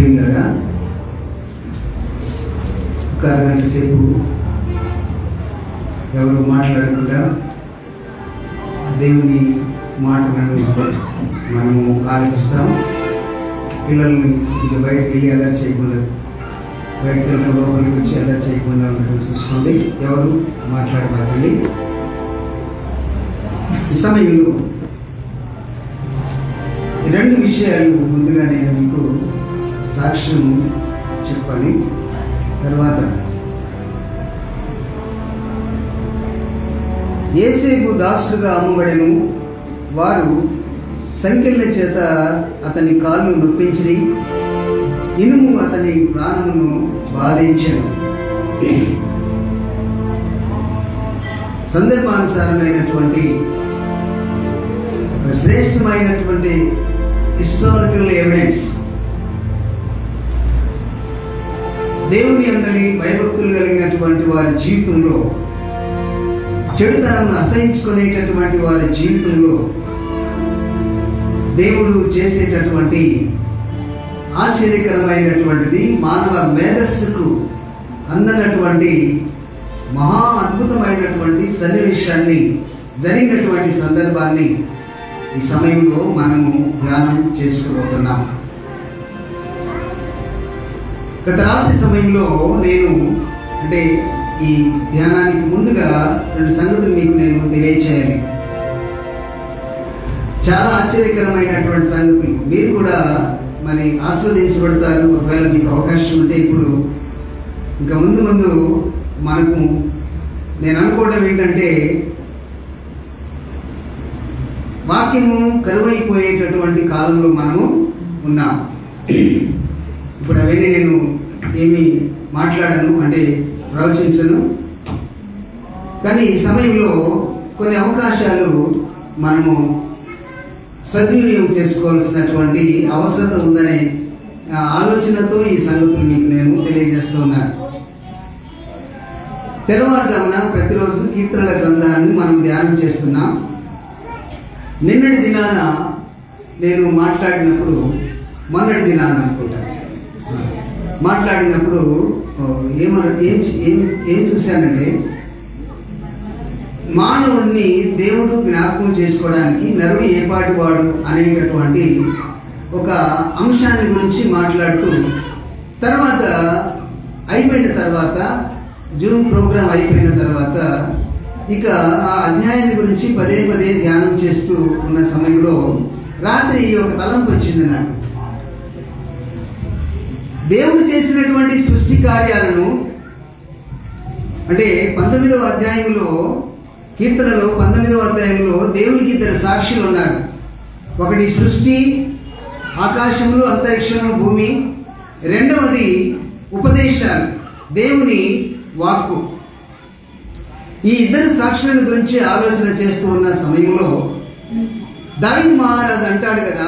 ప్రియులరా ఒక అరగంట సేపు ఎవరు మాట్లాడకుండా దేవుని మాటలను మనము ఆలోచిస్తాం పిల్లల్ని ఇక బయటకు వెళ్ళి అలా చేయకుండా బయటకు వెళ్ళిన లోపలికి వచ్చి అలా చేయకుండా ఉండడం చూసుకోండి ఎవరు మాట్లాడబాకండి ఈ సమయంలో ఈ రెండు విషయాలు ముందుగా నేను మీకు సాక్ష్యం చెప్పాలి తర్వాత ఏసేపు దాసుడుగా అమ్మబడెను వారు సంఖ్యల చేత అతని కాళ్ళు నొప్పించి ఇనుము అతని ప్రాణమును బాధించను సందర్భానుసారమైనటువంటి శ్రేష్టమైనటువంటి హిస్టారికల్ ఎవిడెన్స్ దేవుని అందరి భయభక్తులు కలిగినటువంటి వారి జీవితంలో చెడుతనం అసహించుకునేటటువంటి వారి జీవితంలో దేవుడు చేసేటటువంటి ఆశ్చర్యకరమైనటువంటిది మానవ మేధస్సుకు అందనటువంటి మహా అద్భుతమైనటువంటి సన్నివేశాన్ని జరిగినటువంటి సందర్భాన్ని ఈ సమయంలో మనము ధ్యానం చేసుకోబోతున్నాం గత రాత్రి సమయంలో నేను అంటే ఈ ధ్యానానికి ముందుగా రెండు సంగతులు మీకు నేను తెలియచేయాలి చాలా ఆశ్చర్యకరమైనటువంటి సంగతులు మీరు కూడా మరి ఆస్వాదించబడతారు ఒకవేళ మీకు అవకాశం ఉంటే ఇప్పుడు ఇంకా ముందు ముందు మనకు నేను అనుకోవడం ఏంటంటే వాక్యము కరువైపోయేటటువంటి కాలంలో మనము ఉన్నాం ఇప్పుడు అవన్నీ నేను ఏమి మాట్లాడను అంటే ప్రవచించను కానీ ఈ సమయంలో కొన్ని అవకాశాలు మనము సద్వినియోగం చేసుకోవాల్సినటువంటి అవసరత ఉందనే ఆ, ఆలోచనతో ఈ సంగతులు మీకు నేను తెలియజేస్తున్నాను తెల్లవారుజామున ప్రతిరోజు కీర్తనల గ్రంథాన్ని మనం ధ్యానం చేస్తున్నాం నిన్నటి దినాన నేను మాట్లాడినప్పుడు మొన్నటి దినాన అనుకుంటా మాట్లాడినప్పుడు ఓ, ఏమ ఏం ఏం ఏం చూశానంటే మానవుడిని దేవుడు జ్ఞాపకం చేసుకోవడానికి నరుడు ఏపాటి వాడు అనేటటువంటి ఒక అంశాన్ని గురించి మాట్లాడుతూ తర్వాత అయిపోయిన తర్వాత జూమ్ ప్రోగ్రాం అయిపోయిన తర్వాత ఇక ఆ అధ్యాయాన్ని గురించి పదే పదే ధ్యానం చేస్తూ ఉన్న సమయంలో రాత్రి ఒక తలంపు వచ్చింది నాకు దేవుడు చేసినటువంటి సృష్టి కార్యాలను అంటే పంతొమ్మిదవ అధ్యాయంలో కీర్తనలో పంతొమ్మిదవ అధ్యాయంలో దేవునికి ఇద్దరు సాక్షులు ఉన్నారు ఒకటి సృష్టి ఆకాశంలో అంతరిక్షంలో భూమి రెండవది ఉపదేశాలు దేవుని వాక్కు ఈ ఇద్దరు సాక్షుల గురించి ఆలోచన చేస్తూ ఉన్న సమయంలో దావిద్ మహారాజు అంటాడు కదా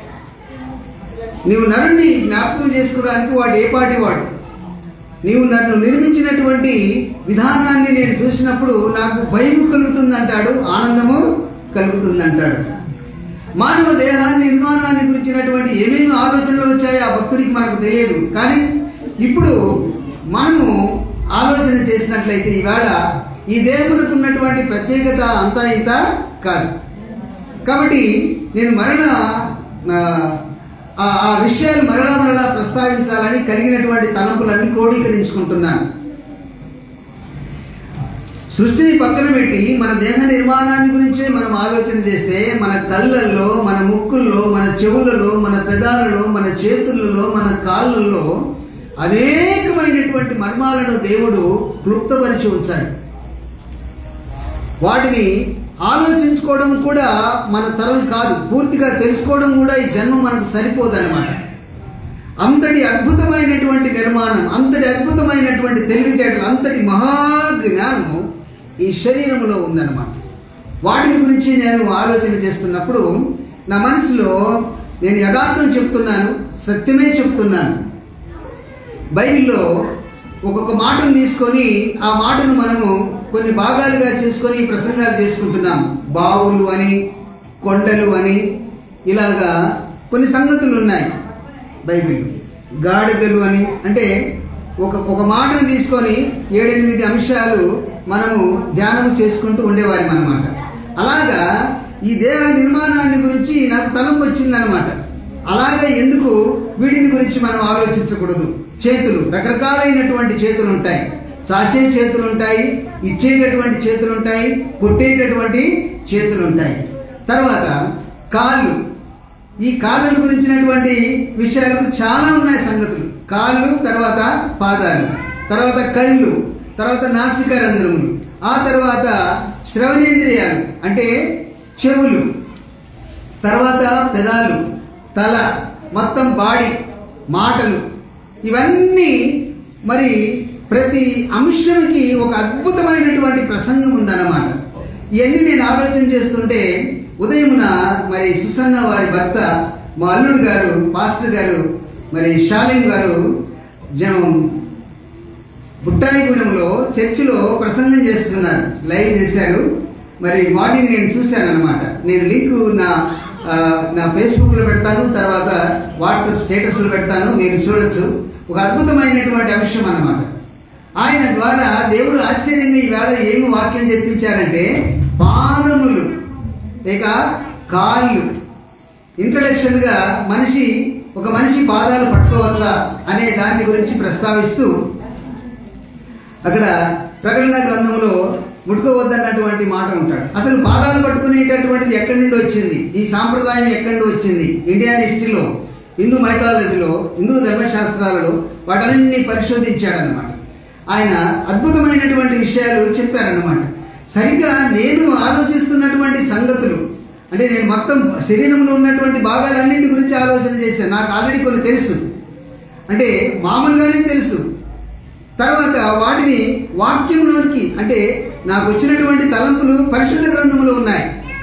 నీవు నరుణ్ణి జ్ఞాపకం చేసుకోవడానికి వాడు ఏ పాటి వాడు నీవు నన్ను నిర్మించినటువంటి విధానాన్ని నేను చూసినప్పుడు నాకు భయం కలుగుతుందంటాడు ఆనందము కలుగుతుందంటాడు మానవ దేహాన్ని నిర్మాణాన్ని గురించినటువంటి ఏమేమి ఆలోచనలు వచ్చాయో ఆ భక్తుడికి మనకు తెలియదు కానీ ఇప్పుడు మనము ఆలోచన చేసినట్లయితే ఈవేళ ఈ దేవునికి ఉన్నటువంటి ప్రత్యేకత అంతా ఇంత కాదు కాబట్టి నేను మరణ ఆ ఆ విషయాలు మరలా మరలా ప్రస్తావించాలని కలిగినటువంటి తలంపులన్నీ క్రోడీకరించుకుంటున్నాను సృష్టిని పక్కన పెట్టి మన దేహ నిర్మాణాన్ని గురించే మనం ఆలోచన చేస్తే మన కళ్ళల్లో మన ముక్కుల్లో మన చెవులలో మన పెదాలలో మన చేతులలో మన కాళ్ళల్లో అనేకమైనటువంటి మర్మాలను దేవుడు క్లుప్తపరిచి ఉంచాడు వాటిని ఆలోచించుకోవడం కూడా మన తరం కాదు పూర్తిగా తెలుసుకోవడం కూడా ఈ జన్మ మనకు సరిపోదన్నమాట అంతటి అద్భుతమైనటువంటి నిర్మాణం అంతటి అద్భుతమైనటువంటి తెలివితేటలు అంతటి మహాజ్ఞానము ఈ శరీరంలో ఉందన్నమాట వాటిని గురించి నేను ఆలోచన చేస్తున్నప్పుడు నా మనసులో నేను యథార్థం చెప్తున్నాను సత్యమే చెప్తున్నాను బైబిల్లో ఒక్కొక్క మాటను తీసుకొని ఆ మాటను మనము కొన్ని భాగాలుగా చేసుకొని ప్రసంగాలు చేసుకుంటున్నాం బావులు అని కొండలు అని ఇలాగా కొన్ని సంగతులు ఉన్నాయి బైబిల్లో గాడిదలు అని అంటే ఒక ఒక మాటను తీసుకొని ఏడెనిమిది అంశాలు మనము ధ్యానము చేసుకుంటూ ఉండేవారి అనమాట అలాగా ఈ దేహ నిర్మాణాన్ని గురించి నాకు తలంపు వచ్చిందనమాట అలాగే ఎందుకు వీటిని గురించి మనం ఆలోచించకూడదు చేతులు రకరకాలైనటువంటి చేతులు ఉంటాయి చాచే చేతులు ఉంటాయి ఇచ్చేటటువంటి చేతులు ఉంటాయి కొట్టేటటువంటి చేతులు ఉంటాయి తర్వాత కాళ్ళు ఈ కాళ్ళను గురించినటువంటి విషయాలకు చాలా ఉన్నాయి సంగతులు కాళ్ళు తర్వాత పాదాలు తర్వాత కళ్ళు తర్వాత నాసిక రంధ్రములు ఆ తర్వాత శ్రవణేంద్రియాలు అంటే చెవులు తర్వాత పెదాలు తల మొత్తం బాడీ మాటలు ఇవన్నీ మరి ప్రతి అంశానికి ఒక అద్భుతమైనటువంటి ప్రసంగం ఉందన్నమాట ఇవన్నీ నేను ఆలోచన చేస్తుంటే ఉదయమున మరి సుసన్న వారి భర్త మా అల్లుడు గారు పాస్టర్ గారు మరి షాలిం గారు జనం బుట్టాయిగూడెంలో చర్చిలో ప్రసంగం చేస్తున్నారు లైవ్ చేశారు మరి మార్నింగ్ నేను చూశాను అనమాట నేను లింక్ నా ఆ, నా ఫేస్బుక్లో పెడతాను తర్వాత వాట్సాప్ స్టేటస్లో పెడతాను మీరు చూడొచ్చు ఒక అద్భుతమైనటువంటి అంశం అన్నమాట ఆయన ద్వారా దేవుడు ఆశ్చర్యంగా ఈవేళ ఏమి వాక్యం చెప్పించారంటే పాదములు ఇక కాళ్ళు ఇంట్రడక్షన్గా మనిషి ఒక మనిషి పాదాలు పట్టుకోవచ్చా అనే దాని గురించి ప్రస్తావిస్తూ అక్కడ ప్రకటన గ్రంథంలో ముట్టుకోవద్దన్నటువంటి మాట ఉంటాడు అసలు పాదాలు పట్టుకునేటటువంటిది ఎక్కడి నుండి వచ్చింది ఈ సాంప్రదాయం ఎక్కడి నుండి వచ్చింది ఇండియన్ హిస్టరీలో హిందూ మైథాలజీలో హిందూ ధర్మశాస్త్రాలలో వాటన్నింటినీ పరిశోధించాడనమాట ఆయన అద్భుతమైనటువంటి విషయాలు చెప్పారన్నమాట సరిగ్గా నేను ఆలోచిస్తున్నటువంటి సంగతులు అంటే నేను మొత్తం శరీరంలో ఉన్నటువంటి భాగాలన్నింటి గురించి ఆలోచన చేశాను నాకు ఆల్రెడీ కొన్ని తెలుసు అంటే మామూలుగానే తెలుసు తర్వాత వాటిని వాక్యంలోనికి అంటే నాకు వచ్చినటువంటి తలంపులు పరిశుద్ధ గ్రంథములో ఉన్నాయి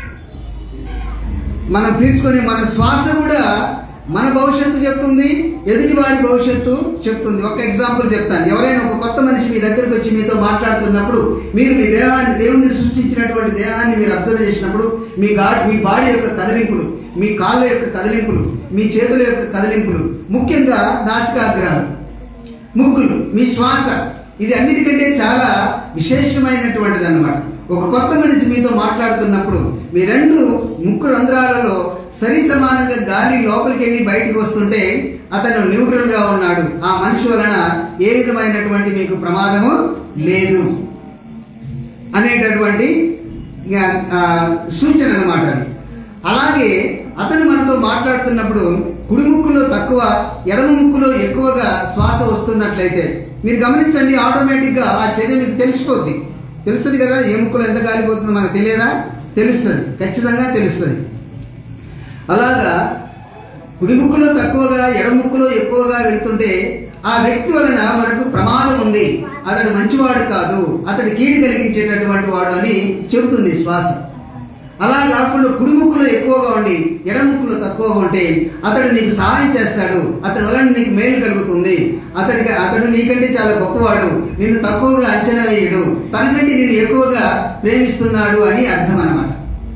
మనం పీల్చుకొని మన శ్వాస కూడా మన భవిష్యత్తు చెప్తుంది ఎదుటి వారి భవిష్యత్తు చెప్తుంది ఒక ఎగ్జాంపుల్ చెప్తాను ఎవరైనా ఒక కొత్త మనిషి మీ దగ్గరకు వచ్చి మీతో మాట్లాడుతున్నప్పుడు మీరు మీ దేహాన్ని దేవుని సృష్టించినటువంటి దేహాన్ని మీరు అబ్జర్వ్ చేసినప్పుడు మీ గా మీ బాడీ యొక్క కదలింపులు మీ కాళ్ళ యొక్క కదలింపులు మీ చేతుల యొక్క కదలింపులు ముఖ్యంగా నాసికాగ్రహాలు ముక్కులు మీ శ్వాస ఇది అన్నిటికంటే చాలా విశేషమైనటువంటిది అన్నమాట ఒక కొత్త మనిషి మీతో మాట్లాడుతున్నప్పుడు మీ రెండు ముక్కు రంధ్రాలలో సరి సమానంగా గాలి లోపలికి వెళ్ళి బయటకు వస్తుంటే అతను న్యూట్రల్గా ఉన్నాడు ఆ మనిషి వలన ఏ విధమైనటువంటి మీకు ప్రమాదము లేదు అనేటటువంటి ఇక, ఆ, సూచన అనమాట అది అలాగే అతను మనతో మాట్లాడుతున్నప్పుడు కుడి ముక్కులో తక్కువ ఎడమ ముక్కులో ఎక్కువగా శ్వాస వస్తున్నట్లయితే మీరు గమనించండి ఆటోమేటిక్గా ఆ చర్య మీకు తెలిసిపోద్ది తెలుస్తుంది కదా ఏ ముక్కులో ఎంత గాలిపోతుందో మనకు తెలియదా తెలుస్తుంది ఖచ్చితంగా తెలుస్తుంది అలాగా కుడి ముక్కులో తక్కువగా ఎడ ముక్కులో ఎక్కువగా వెళ్తుంటే ఆ వ్యక్తి వలన మనకు ప్రమాదం ఉంది అతడు మంచివాడు కాదు అతడు కీడు కలిగించేటటువంటి వాడు అని చెబుతుంది శ్వాస అలా కాకుండా కుడి ముక్కులో ఎక్కువగా ఉండి ఎడ ముక్కులో తక్కువగా ఉంటే అతడు నీకు సహాయం చేస్తాడు అతని వలన నీకు మేలు కలుగుతుంది అతడికి అతడు నీకంటే చాలా గొప్పవాడు నిన్ను తక్కువగా అంచనా వేయడు తనకంటే నిన్ను ఎక్కువగా ప్రేమిస్తున్నాడు అని అర్థం అన్నమాట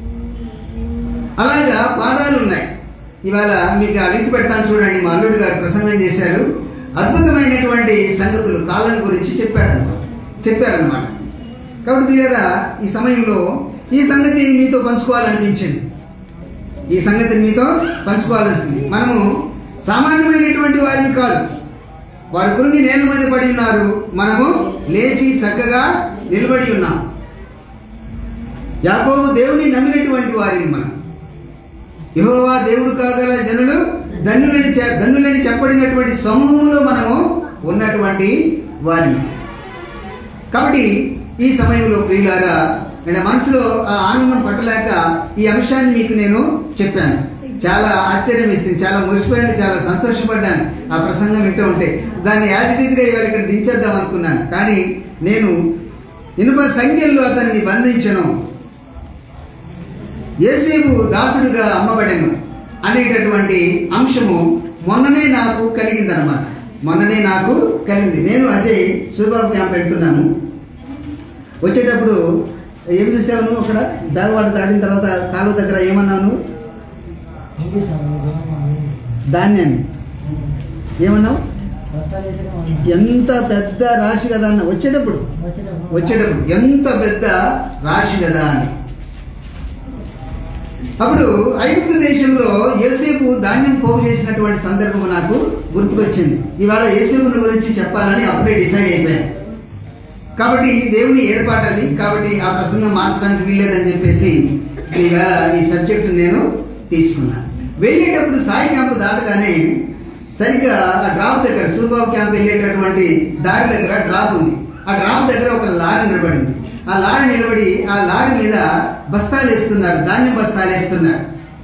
అలాగా పాదాలు ఉన్నాయి ఇవాళ మీకు ఆ లింక్ పెడతాను చూడండి మా అల్లుడు గారు ప్రసంగం చేశారు అద్భుతమైనటువంటి సంగతులు కాళ్ళని గురించి చెప్పాడనమాట చెప్పారనమాట కాబట్టి మీరా ఈ సమయంలో ఈ సంగతి మీతో పంచుకోవాలనిపించింది ఈ సంగతిని మీతో పంచుకోవాల్సింది మనము సామాన్యమైనటువంటి వారిని కాదు వారి కురిగి నేల మీద పడి ఉన్నారు మనము లేచి చక్కగా నిలబడి ఉన్నాం యాకోబు దేవుని నమ్మినటువంటి వారిని మనం యెహోవా దేవుడు కాగల జనులు ధన్యులని చె- ధన్యులని చెప్పడినటువంటి సమూహంలో మనము ఉన్నటువంటి వారిని కాబట్టి ఈ సమయంలో ప్రియులారా నేను మనసులో ఆ ఆనందం పట్టలేక ఈ అంశాన్ని మీకు నేను చెప్పాను చాలా ఆశ్చర్యం ఇస్తుంది చాలా మురిసిపోయాను చాలా సంతోషపడ్డాను ఆ ప్రసంగం వింటూ ఉంటే దాన్ని యాజ్ ఇట్ ఈజ్గా ఇవాళ ఇక్కడ దించేద్దాం అనుకున్నాను కానీ నేను ఇనుప సంఖ్యల్లో అతన్ని బంధించను ఏసేపు దాసుడుగా అమ్మబడెను అనేటటువంటి అంశము మొన్ననే నాకు కలిగిందనమాట మొన్ననే నాకు కలిగింది నేను అజయ్ సూర్బాబు క్యాంప్ వెళ్తున్నాను వచ్చేటప్పుడు ఏం చూసావు నువ్వు అక్కడ బ్యాగ్వాడ దాటిన తర్వాత కాలువ దగ్గర ఏమన్నావు నువ్వు ధాన్యాన్ని ఏమన్నావు బస్తాలు వేసిన వాళ్ళు. ఎంత పెద్ద రాశి కదా అన్న వచ్చేటప్పుడు వచ్చేటప్పుడు వచ్చేటప్పుడు ఎంత పెద్ద రాశి కదా అని అప్పుడు ఐగుప్తు దేశంలో యేసేపు ధాన్యం పోగు చేసినటువంటి సందర్భం నాకు గుర్తుకొచ్చింది ఇవాళ యేసేపుని గురించి చెప్పాలని అప్పుడే డిసైడ్ అయిపోయాను కాబట్టి దేవుని ఏర్పాటు అది కాబట్టి ఆ ప్రసంగం మార్చడానికి వీల్లేదని చెప్పేసి ఈవేళ ఈ సబ్జెక్టు నేను తీసుకున్నాను వెళ్ళేటప్పుడు సాయి క్యాంపు దాటగానే సరిగ్గా ఆ డ్రాప్ దగ్గర సూర్బాబు క్యాంప్ వెళ్ళేటటువంటి దారి దగ్గర డ్రాప్ ఉంది ఆ డ్రాప్ దగ్గర ఒక లారీ నిలబడింది ఆ లారీ నిలబడి ఆ లారీ మీద బస్తాలు వేస్తున్నారు ధాన్యం బస్తాలు వేస్తున్నారు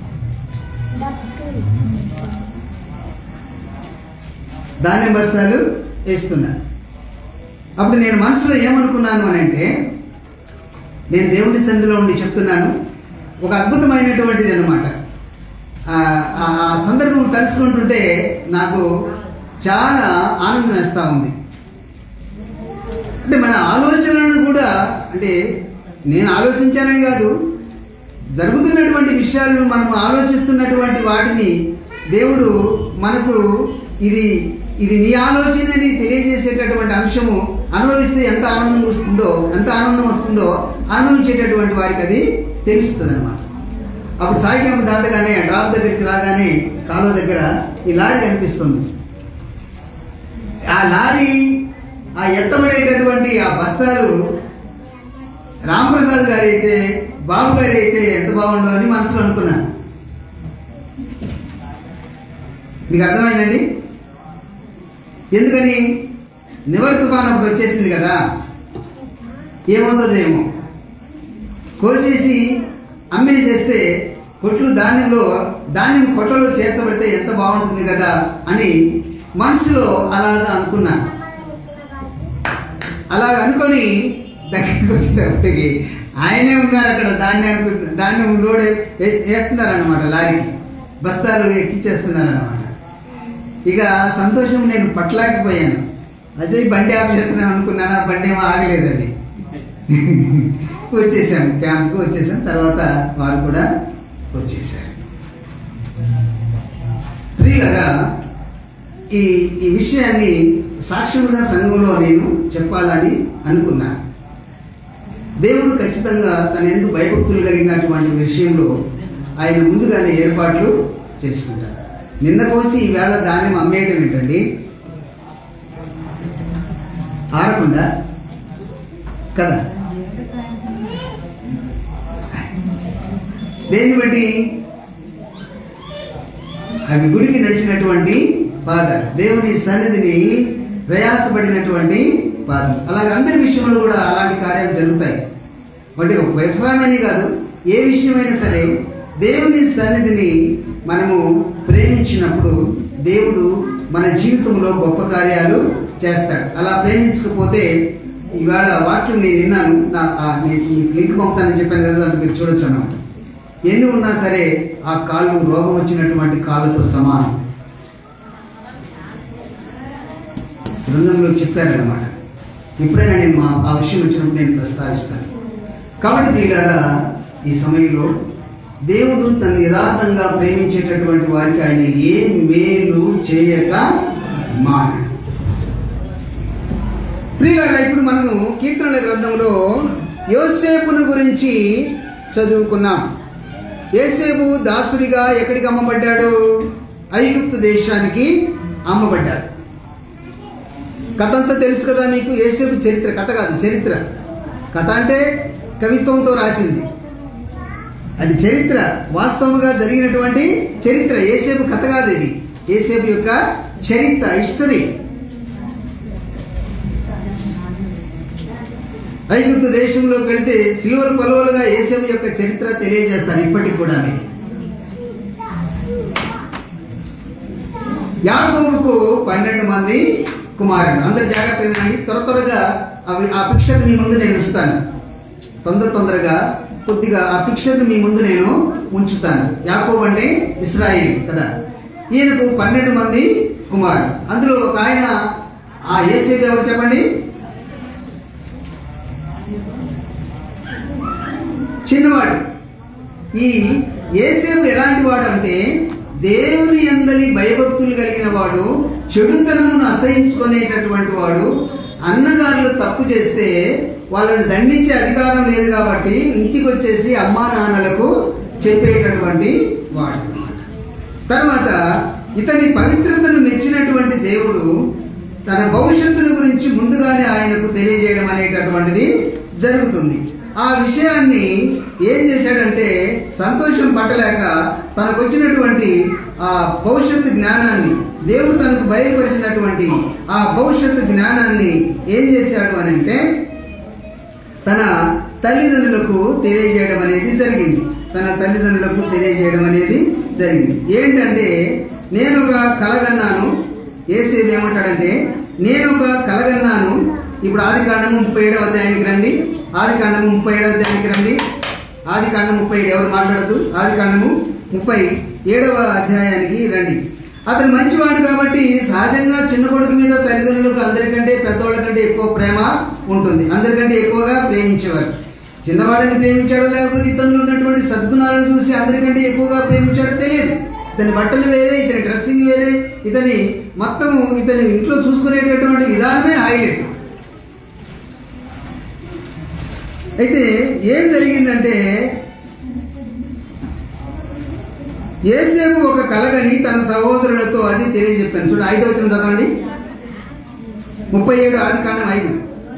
ధాన్యం బస్తాలు వేస్తున్నారు అప్పుడు నేను మనసులో ఏమనుకున్నాను అని అంటే నేను దేవుని సంధిలో ఉండి చెప్తున్నాను ఒక అద్భుతమైనటువంటిది అనమాట ఆ ఆ సందర్భం కలుసుకుంటుంటే నాకు చాలా ఆనందం వేస్తూ ఉంది అంటే మన ఆలోచనలను కూడా అంటే నేను ఆలోచించానని కాదు జరుగుతున్నటువంటి విషయాలను మనం ఆలోచిస్తున్నటువంటి వాటిని దేవుడు మనకు ఇది ఇది నీ ఆలోచన అని తెలియజేసేటటువంటి అంశము అనుభవిస్తే ఎంత ఆనందం వస్తుందో ఎంత ఆనందం వస్తుందో అనుభవించేటటువంటి వారికి అది తెలుస్తుంది అనమాట అప్పుడు సాయి క్యాంప్ దాటగానే డ్రాప్ దగ్గరికి రాగానే కాలువ దగ్గర ఈ లారీ కనిపిస్తుంది ఆ లారీ ఆ ఎత్తబడేటటువంటి ఆ బస్తాలు రాంప్రసాద్ గారి అయితే బాబు గారి అయితే ఎంత బాగుండో అని మనసులో అనుకున్నాను మీకు అర్థమైందండి ఎందుకని నివర్ తుఫాన్ అప్పుడు వచ్చేసింది కదా ఏమవుతుందో ఏమో కోసేసి అమ్మేసేస్తే కొట్లు ధాన్యంలో ధాన్యం కొట్టలో చేర్చబడితే ఎంత బాగుంటుంది కదా అని మనసులో అలాగా అనుకున్నాను అలాగ అనుకొని దగ్గరికి వచ్చేటప్పటికి ఆయనే ఉన్నారు అక్కడ ధాన్యానికి ధాన్యం లోడ్ వే- వేస్తున్నారన్నమాట లారీకి బస్తాలు ఎక్కిచ్చేస్తున్నారన్నమాట ఇక సంతోషం నేను పట్టలేకపోయాను అజయ్ బండి ఆఫ్ చేస్తున్నాను అనుకున్నాను ఆ బండి ఏమో ఆగలేదు అది వచ్చేసాను క్యాంప్కి వచ్చేసాను తర్వాత వారు కూడా వచ్చేసారు ప్రియులరా ఈ ఈ విషయాన్ని సాక్ష్యముగా సంఘంలో నేను చెప్పాలని అనుకున్నాను దేవుడు ఖచ్చితంగా తన ఎందుకు భయభక్తులు కలిగినటువంటి విషయంలో ఆయన ముందుగానే ఏర్పాట్లు చేసుకుంటారు నిన్న కోసి ఈవేళ ధాన్యం అమ్మేయటం ఏంటండి ఆరకుండా కదా దేన్ని బట్టి అవి గుడికి నడిచినటువంటి పాదాలు దేవుని సన్నిధిని ప్రయాసపడినటువంటి పాదాలు అలాగే అందరి విషయంలో కూడా అలాంటి కార్యాలు జరుగుతాయి అంటే ఒక వ్యవసాయమని కాదు ఏ విషయమైనా సరే దేవుని సన్నిధిని మనము ప్రేమించినప్పుడు దేవుడు మన జీవితంలో గొప్ప కార్యాలు చేస్తాడు అలా ప్రేమించకపోతే ఇవాళ వాక్యం నేను విన్నాను నా ఆ- నేను మీకు లింక్ పంపుతానని చెప్పాను కదా దాన్ని మీరు చూడొచ్చు అన్నమాట ఎన్ని ఉన్నా సరే ఆ కాళ్ళు రోగం వచ్చినటువంటి కాళ్ళతో సమానం బృందంలో చెప్పారనమాట ఎప్పుడైనా నేను మా ఆ విషయం వచ్చినప్పుడు నేను ప్రస్తావిస్తాను కాబట్టి ప్రియులారా ఈ సమయంలో దేవుడు తను యథార్థంగా ప్రేమించేటటువంటి వారికి ఆయన ఏ మేలు చేయక మానడు ప్రియులారా ఇప్పుడు మనము కీర్తనల గ్రంథంలో యోసేపును గురించి చదువుకున్నాం యోసేపు దాసుడిగా ఎక్కడికి అమ్మబడ్డాడు ఐగుప్తు దేశానికి అమ్మబడ్డాడు కథ అంతా తెలుసు కదా మీకు యేసేపు చరిత్ర కథ కాదు చరిత్ర కథ అంటే కవిత్వంతో రాసింది అది చరిత్ర వాస్తవంగా జరిగినటువంటి చరిత్ర ఏసేపు కథ కాదు ఇది ఏసేపు యొక్క చరిత్ర హిస్టరీ ఐగుప్తు దేశంలోకి వెళితే సిలువలు పలువలుగా ఏసేపు యొక్క చరిత్ర తెలియజేస్తారు ఇప్పటికి కూడా యాకోబుకు పన్నెండు మంది కుమారుడు అందరు జాగ్రత్త వినండి త్వర త్వరగా అవి ఆ పిక్చర్ మీ ముందు నేను ఉంచుతాను తొందర తొందరగా కొద్దిగా ఆ పిక్చర్ని మీ ముందు నేను ఉంచుతాను యాకోబు అంటే ఇస్రాయిల్ కదా ఈయనకు పన్నెండు మంది కుమారుడు అందులో ఒక ఆయన ఆ ఏసేపు ఎవరు చెప్పండి చిన్నవాడు ఈ ఏసేపు ఎలాంటి వాడు అంటే దేవుని ఎందలి భయభక్తులు కలిగిన వాడు చెడుతనమును అసహించుకునేటటువంటి వాడు అన్నగారులు తప్పు చేస్తే వాళ్ళని దండించే అధికారం లేదు కాబట్టి ఇంటికి వచ్చేసి అమ్మా నాన్నలకు చెప్పేటటువంటి వాడు తర్వాత ఇతని పవిత్రతను మెచ్చినటువంటి దేవుడు తన భవిష్యత్తును గురించి ముందుగానే ఆయనకు తెలియజేయడం అనేటటువంటిది జరుగుతుంది ఆ విషయాన్ని ఏం చేశాడంటే సంతోషం పట్టలేక తనకు వచ్చినటువంటి ఆ భవిష్యత్తు జ్ఞానాన్ని దేవుడు తనకు బయలుపరిచినటువంటి ఆ భవిష్యత్తు జ్ఞానాన్ని ఏం చేశాడు అని అంటే తన తల్లిదండ్రులకు తెలియజేయడం అనేది జరిగింది తన తల్లిదండ్రులకు తెలియజేయడం అనేది జరిగింది ఏంటంటే నేను ఒక కలగన్నాను ఏసేపు ఏమంటాడంటే నేను ఒక కలగన్నాను ఇప్పుడు ఆది కాండము ముప్పై ఏడవ అధ్యాయానికి రండి ఆది కాండము ముప్పై ఏడవ అధ్యాయానికి రండి ఆది కాండం ముప్పై ఏడు ఎవరు మాట్లాడద్దు ఆది కాండము ముప్పై ఏడవ అధ్యాయానికి రండి అతను మంచివాడు కాబట్టి సహజంగా చిన్న కొడుకు మీద తల్లిదండ్రులకు అందరికంటే పెద్దవాళ్ళ కంటే ఎక్కువ ప్రేమ ఉంటుంది అందరికంటే ఎక్కువగా ప్రేమించేవారు చిన్నవాడిని ప్రేమించాడో లేకపోతే ఇతనిలో ఉన్నటువంటి సద్గుణాలను చూసి అందరికంటే ఎక్కువగా ప్రేమించాడో తెలియదు ఇతని బట్టలు వేరే ఇతని డ్రెస్సింగ్ వేరే ఇతని మొత్తం ఇతని ఇంట్లో చూసుకునేటటువంటి విధానమే హైలైట్ అయితే ఏం జరిగిందంటే ఏసేపు ఒక కలగని తన సహోదరులతో అది తెలియజెప్పాను చూడు ఐదో వచ్చిన చదవండి ముప్పై ఏడు ఆది కాండం ఐదు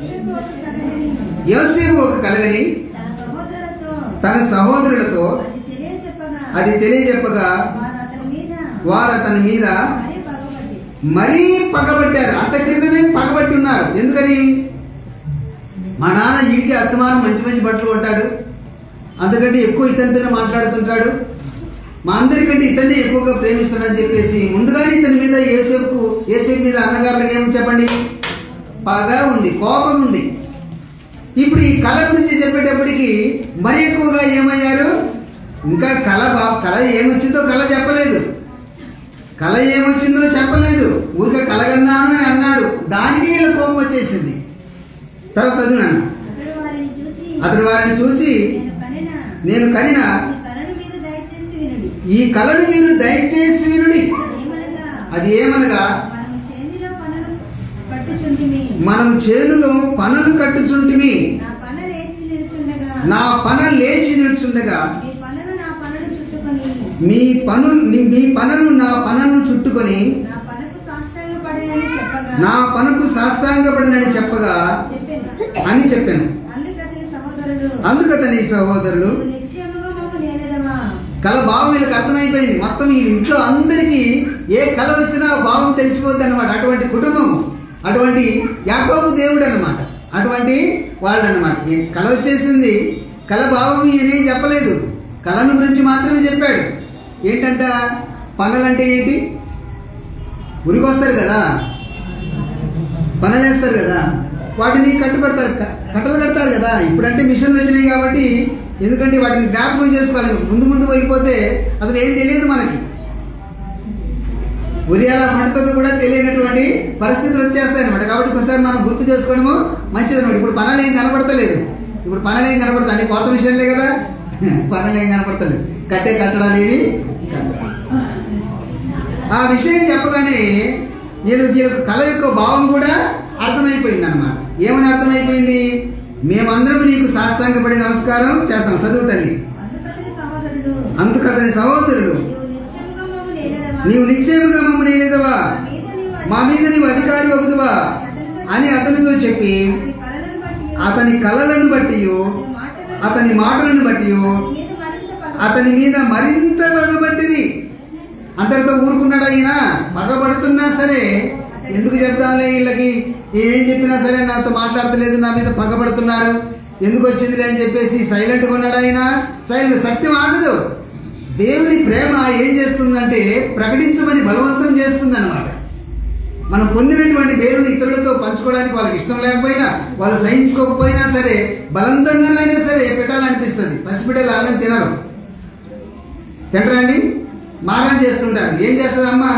యోసేపు ఒక కలగని తన సహోదరులతో తన సహోదరులతో అది తెలియచెప్పగా అది తెలియజెప్పగా వారు అతని మీద వారు అతని మీద మరీ పగబట్టి మరీ పగబట్టారు అంత క్రితమే పగబట్టి ఉన్నారు ఎందుకని మా నాన్న వీడికి అస్తమానం మంచి మంచి బట్టలు కొంటాడు అంతకంటే ఎక్కువ ఇతనితోనే మాట్లాడుతుంటాడు మా అందరికంటే ఇతన్ని ఎక్కువగా ప్రేమిస్తున్నాడని చెప్పేసి ముందుగానే ఇతని మీద ఏసేపుకు ఏసేపు మీద అన్నగారులకు ఏమని చెప్పండి పగ ఉంది కోపం ఉంది ఇప్పుడు ఈ కళ గురించి చెప్పేటప్పటికి మరి ఎక్కువగా ఏమయ్యారు ఇంకా కళ బా కళ ఏమొచ్చిందో కళ చెప్పలేదు కళ ఏమొచ్చిందో చెప్పలేదు ఊరికే కలగన్నాను అని అన్నాడు దానికి వీళ్ళ కోపం వచ్చేసింది తర్వాత చదివినాను అతడు వారిని చూచి అతడు వారిని చూచి నేను కనిన నేను కనిన ఈ కలను మీరు దయచేసి వినుడి ఈ కళను మీరు దయచేసి వినుడి ఏమనగా అది ఏమనగా మనము చేనిలో పనులు పట్టుచుంటిమి మనం చేనులో పనులు కట్టుచుంటిమి నా పన లేచి నిల్చుండగా నా పన లేచి నిల్చుండగా మీ పనులు నా పనులు చుట్టుకొని మీ పను మీ పనులు నా పనను చుట్టుకొని నా పనకు సాష్టాంగ పడేయని చెప్పగా నా పనుకు సాష్టాంగపడినని చెప్పగా చెప్పాను అని చెప్పాను అందుకతని సహోదరుడు అందుకతని సహోదరులు నువ్వు నిశ్చయముగా మమ్మ నేనేదమా కళ భావం వీళ్ళకి అర్థమైపోయింది మొత్తం ఈ ఇంట్లో అందరికీ ఏ కళ వచ్చినా భావం తెలిసిపోద్ది అనమాట అటువంటి కుటుంబం అటువంటి యాకోబు దేవుడు అనమాట అటువంటి వాళ్ళు అనమాట ఈ కళ వచ్చేసింది కళ భావం ఈయనేం చెప్పలేదు కళను గురించి మాత్రమే చెప్పాడు ఏంటంట పనులంటే ఏంటి ఉరికొస్తారు కదా పనులు వేస్తారు కదా వాటిని కట్టుబడతారు క- కట్టలు కడతారు కదా ఇప్పుడంటే మిషన్లు వచ్చినాయి కాబట్టి ఎందుకంటే వాటిని జ్ఞాపకం చేసుకోవాలి ముందు ముందు వెళ్ళిపోతే అసలు ఏం తెలియదు మనకి ఉరియాల పండుగ కూడా తెలియనటువంటి పరిస్థితులు వచ్చేస్తాయి అనమాట కాబట్టి ఒకసారి మనం గుర్తు చేసుకోవడము మంచిది అనమాట ఇప్పుడు పనులు ఏం కనపడతలేదు ఇప్పుడు పనులు ఏం కనపడతాయి అన్ని కొత్త విషయాలే కదా పనులు ఏం కనపడతలేదు కట్టే కట్టడాలు ఏవి ఆ విషయం చెప్పగానే వీళ్ళు వీళ్ళకు కళ యొక్క భావం కూడా అర్థమైపోయింది అనమాట ఏమని అర్థమైపోయింది మేమందరం నీకు సాష్టాంగపడి నమస్కారం చేస్తాం చదువు తల్లి అందుకతని సహోదరుడు అందుకతని సహోదరుడు నీవు నిశ్చయముగా నీవు నిశ్చయముగా మమ్మ నేనేదమా మమ్మల్ని లేదవా మా మీద నీవు మా మీద నీవు అధికారి వగుదువా అని అతనితో చెప్పి అతని కలలను బట్టి అతని కలలను బట్టి అతని మాటలను అతని మాటలను బట్టి మీద మరింత పగ అతని మీద మరింత పగబట్టిరి అంతటితో ఊరుకున్నాడు ఆయన పగబడుతున్నా సరే ఎందుకు చెప్దాంలే వీళ్ళకి ఏం చెప్పినా సరే నాతో మాట్లాడతలేదు నా మీద పగబడుతున్నారు ఎందుకు వచ్చిందిలే అని చెప్పేసి సైలెంట్గా ఉన్నాడు ఆయన సైలెంట్ సత్యం ఆగదు దేవుని ప్రేమ ఏం చేస్తుందంటే ప్రకటించమని బలవంతం చేస్తుంది అనమాట మనం పొందినటువంటి దేవుని ఇతరులతో పంచుకోవడానికి వాళ్ళకి ఇష్టం లేకపోయినా వాళ్ళు సహించుకోకపోయినా సరే బలవంతంగానైనా సరే పెట్టాలనిపిస్తుంది పసిబిడ్డలు అన్నం తినరు తింటరా అండి మారం చేస్తుంటారు ఏం చేస్తుంది అమ్మ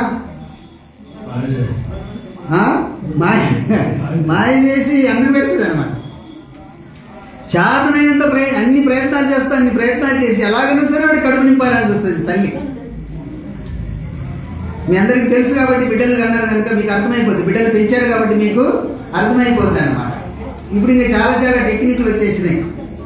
ఆ? మాయ మాయ చేసి అన్నం పెడుతుంది అనమాట చాతనైనంత ప్రయ అన్ని ప్రయత్నాలు చేస్తా అన్ని ప్రయత్నాలు చేసి ఎలాగైనా సరే వాడి కడుపు నింపాలని చూస్తుంది తల్లి మీ అందరికీ తెలుసు కాబట్టి బిడ్డలు కన్నారు కనుక మీకు అర్థమైపోతుంది బిడ్డలు పెంచారు కాబట్టి మీకు అర్థమైపోతుంది అనమాట ఇప్పుడు ఇంకా చాలా చాలా టెక్నిక్లు వచ్చేసినాయి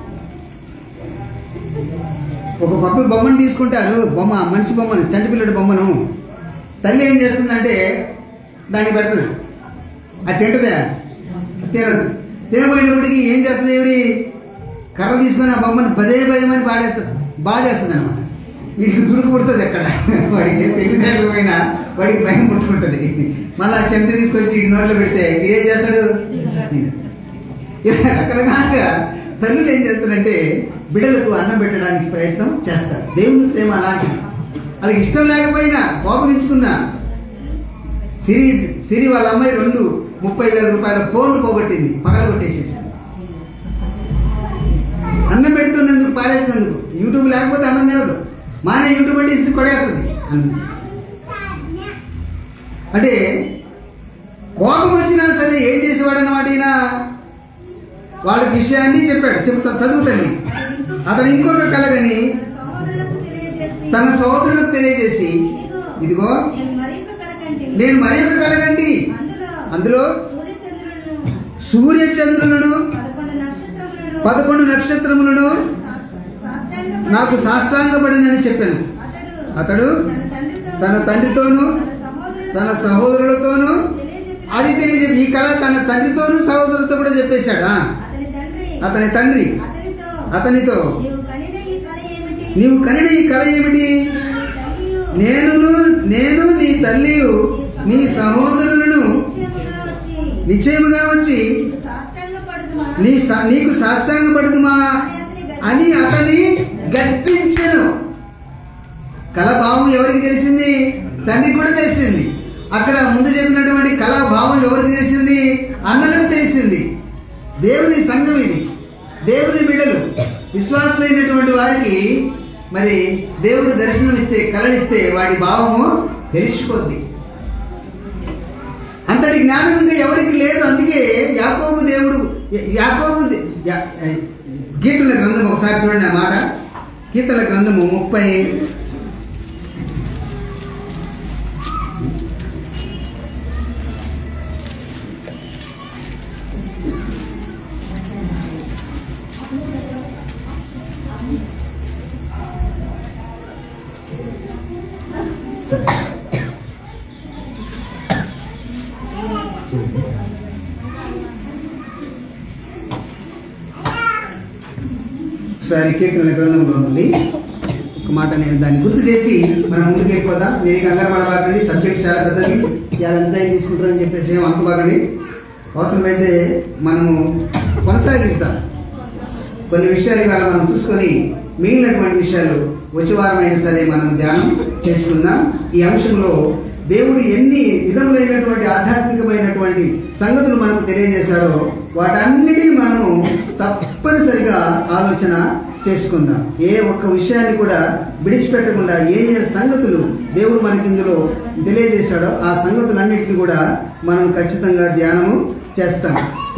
ఒక పప్పు బొమ్మను తీసుకుంటారు బొమ్మ మనిషి బొమ్మను చంటి పిల్లడి బొమ్మను తల్లి ఏం చేస్తుందంటే దాన్ని పెడుతుంది అది తింటదా తినదు తినబోయినప్పటికి ఏం చేస్తుంది ఈవిడి కర్ర తీసుకొని ఆ బొమ్మను పదే పదే మని పాడేస్తుంది బాధేస్తుంది అనమాట వీడికి దుడుకు పుడుతుంది ఎక్కడ వాడికి ఏం తెలివితేటలు పోయినా వాడికి భయం పుట్టుకుంటుంది మళ్ళీ ఆ చెంచా తీసుకొచ్చి ఈ నోట్లో పెడితే వీడేం చేస్తాడు ఇలా రకరకాలుగా తల్లులు ఏం చేస్తారంటే బిడ్డలకు అన్నం పెట్టడానికి ప్రయత్నం చేస్తారు దేవుని ప్రేమ అలాంటిది వాళ్ళకి ఇష్టం లేకపోయినా కోపగించుకున్నా సిరి సిరి వాళ్ళ అమ్మాయి రెండు ముప్పై వేల రూపాయల ఫోన్లు పోగొట్టింది పగల కొట్టేసేసింది అన్నం పెడుతున్నందుకు పారేసినందుకు యూట్యూబ్ లేకపోతే అన్నం తినదు మానే యూట్యూబ్ అంటే ఇసురు కొడేస్తుంది అన్నం. అంటే కోపం వచ్చినా సరే ఏం చేసేవాడు అన్నమాట ఈయన వాళ్ళకి విషయాన్ని చెప్పాడు చెప్తా చదువుతాను అతను ఇంకొక కలగని తన సహోదరులకు తెలియజేసి తన సోదరులకు తెలియజేసి ఇదిగో ఇదిగో నేను మరింత కలకంటిని నేను మరి ఒక కలగంటిని అందులో అందులో సూర్యచంద్రులను సూర్యచంద్రులను పదకొండు నక్షత్రములను పదకొండు నక్షత్రములను సాష్టాంగ నాకు సాష్టాంగపడినని చెప్పాను అతడు అతడు తన తండ్రితో తన తండ్రితోనూ తన తన సహోదరుడు సహోదరులతోనూ తెలియజెప్పి అది తెలియజేసి ఈ కళ తన తండ్రితోనూ సహోదరులతో కూడా చెప్పేశాడా అతని తండ్రి అతని తండ్రి అతనితో అతనితో నీవు కనిన ఈ కళ ఏమిటి నీవు కనిన ఈ కళ ఏమిటి నీ తల్లియు నేనును నేను నీ తల్లియు నీ సహోదరులను నిశ్చయముగా వచ్చి నిశ్చయముగా వచ్చి నీకు సాష్టాంగపడుదుమా నీ స- నీకు సాష్టాంగపడుదుమా అని అతని అని అతని గర్పించను కళాభావం ఎవరికి తెలిసింది తండ్రికి కూడా తెలిసింది అక్కడ ముందు చెప్పినటువంటి కళాభావం ఎవరికి తెలిసింది అన్నలకు తెలిసింది దేవుని సంఘం ఇది దేవుని బిడ్డలు విశ్వాసులైనటువంటి వారికి మరి దేవుడు దర్శనం ఇస్తే కళనిస్తే వాడి భావము తెలిసిపోద్ది అంతటి జ్ఞానం ఇంకా ఎవరికి లేదు అందుకే యాకోబు దేవుడు యాకోబు దే- యా- కీర్తన గ్రంథం ఒకసారి చూడండి ఆ మాట కీర్తన గ్రంథము ముప్పై ఒకసారి కీర్తన గ్రంథంలో నుండి ఒక మాట నేను దాన్ని గుర్తు చేసి మనం ముందుకు వెళ్ళిపోదాం మీరు కంగారు పడబాకండి సబ్జెక్ట్ చాలా పెద్దది ఇవాళంతా ఏం తీసుకుంటారని చెప్పేసి ఏం అనుకోబాకండి అవసరమైతే మనము కొనసాగిద్దాం కొన్ని విషయాలు ఇవాళ మనం చూసుకొని మిగిలినటువంటి విషయాలు వచ్చే వారం అయినా సరే మనం ధ్యానం చేసుకుందాం ఈ అంశంలో దేవుడు ఎన్ని విధములైనటువంటి ఆధ్యాత్మికమైనటువంటి సంగతులు మనకు తెలియజేశాడో వాటన్నిటిని మనము తప్పనిసరిగా ఆలోచన చేసుకుందాం ఏ ఒక్క విషయాన్ని కూడా విడిచిపెట్టకుండా ఏ ఏ సంగతులు దేవుడు మనకి ఇందులో తెలియజేశాడో ఆ సంగతులన్నిటిని కూడా మనం ఖచ్చితంగా ధ్యానము చేస్తాం ఇక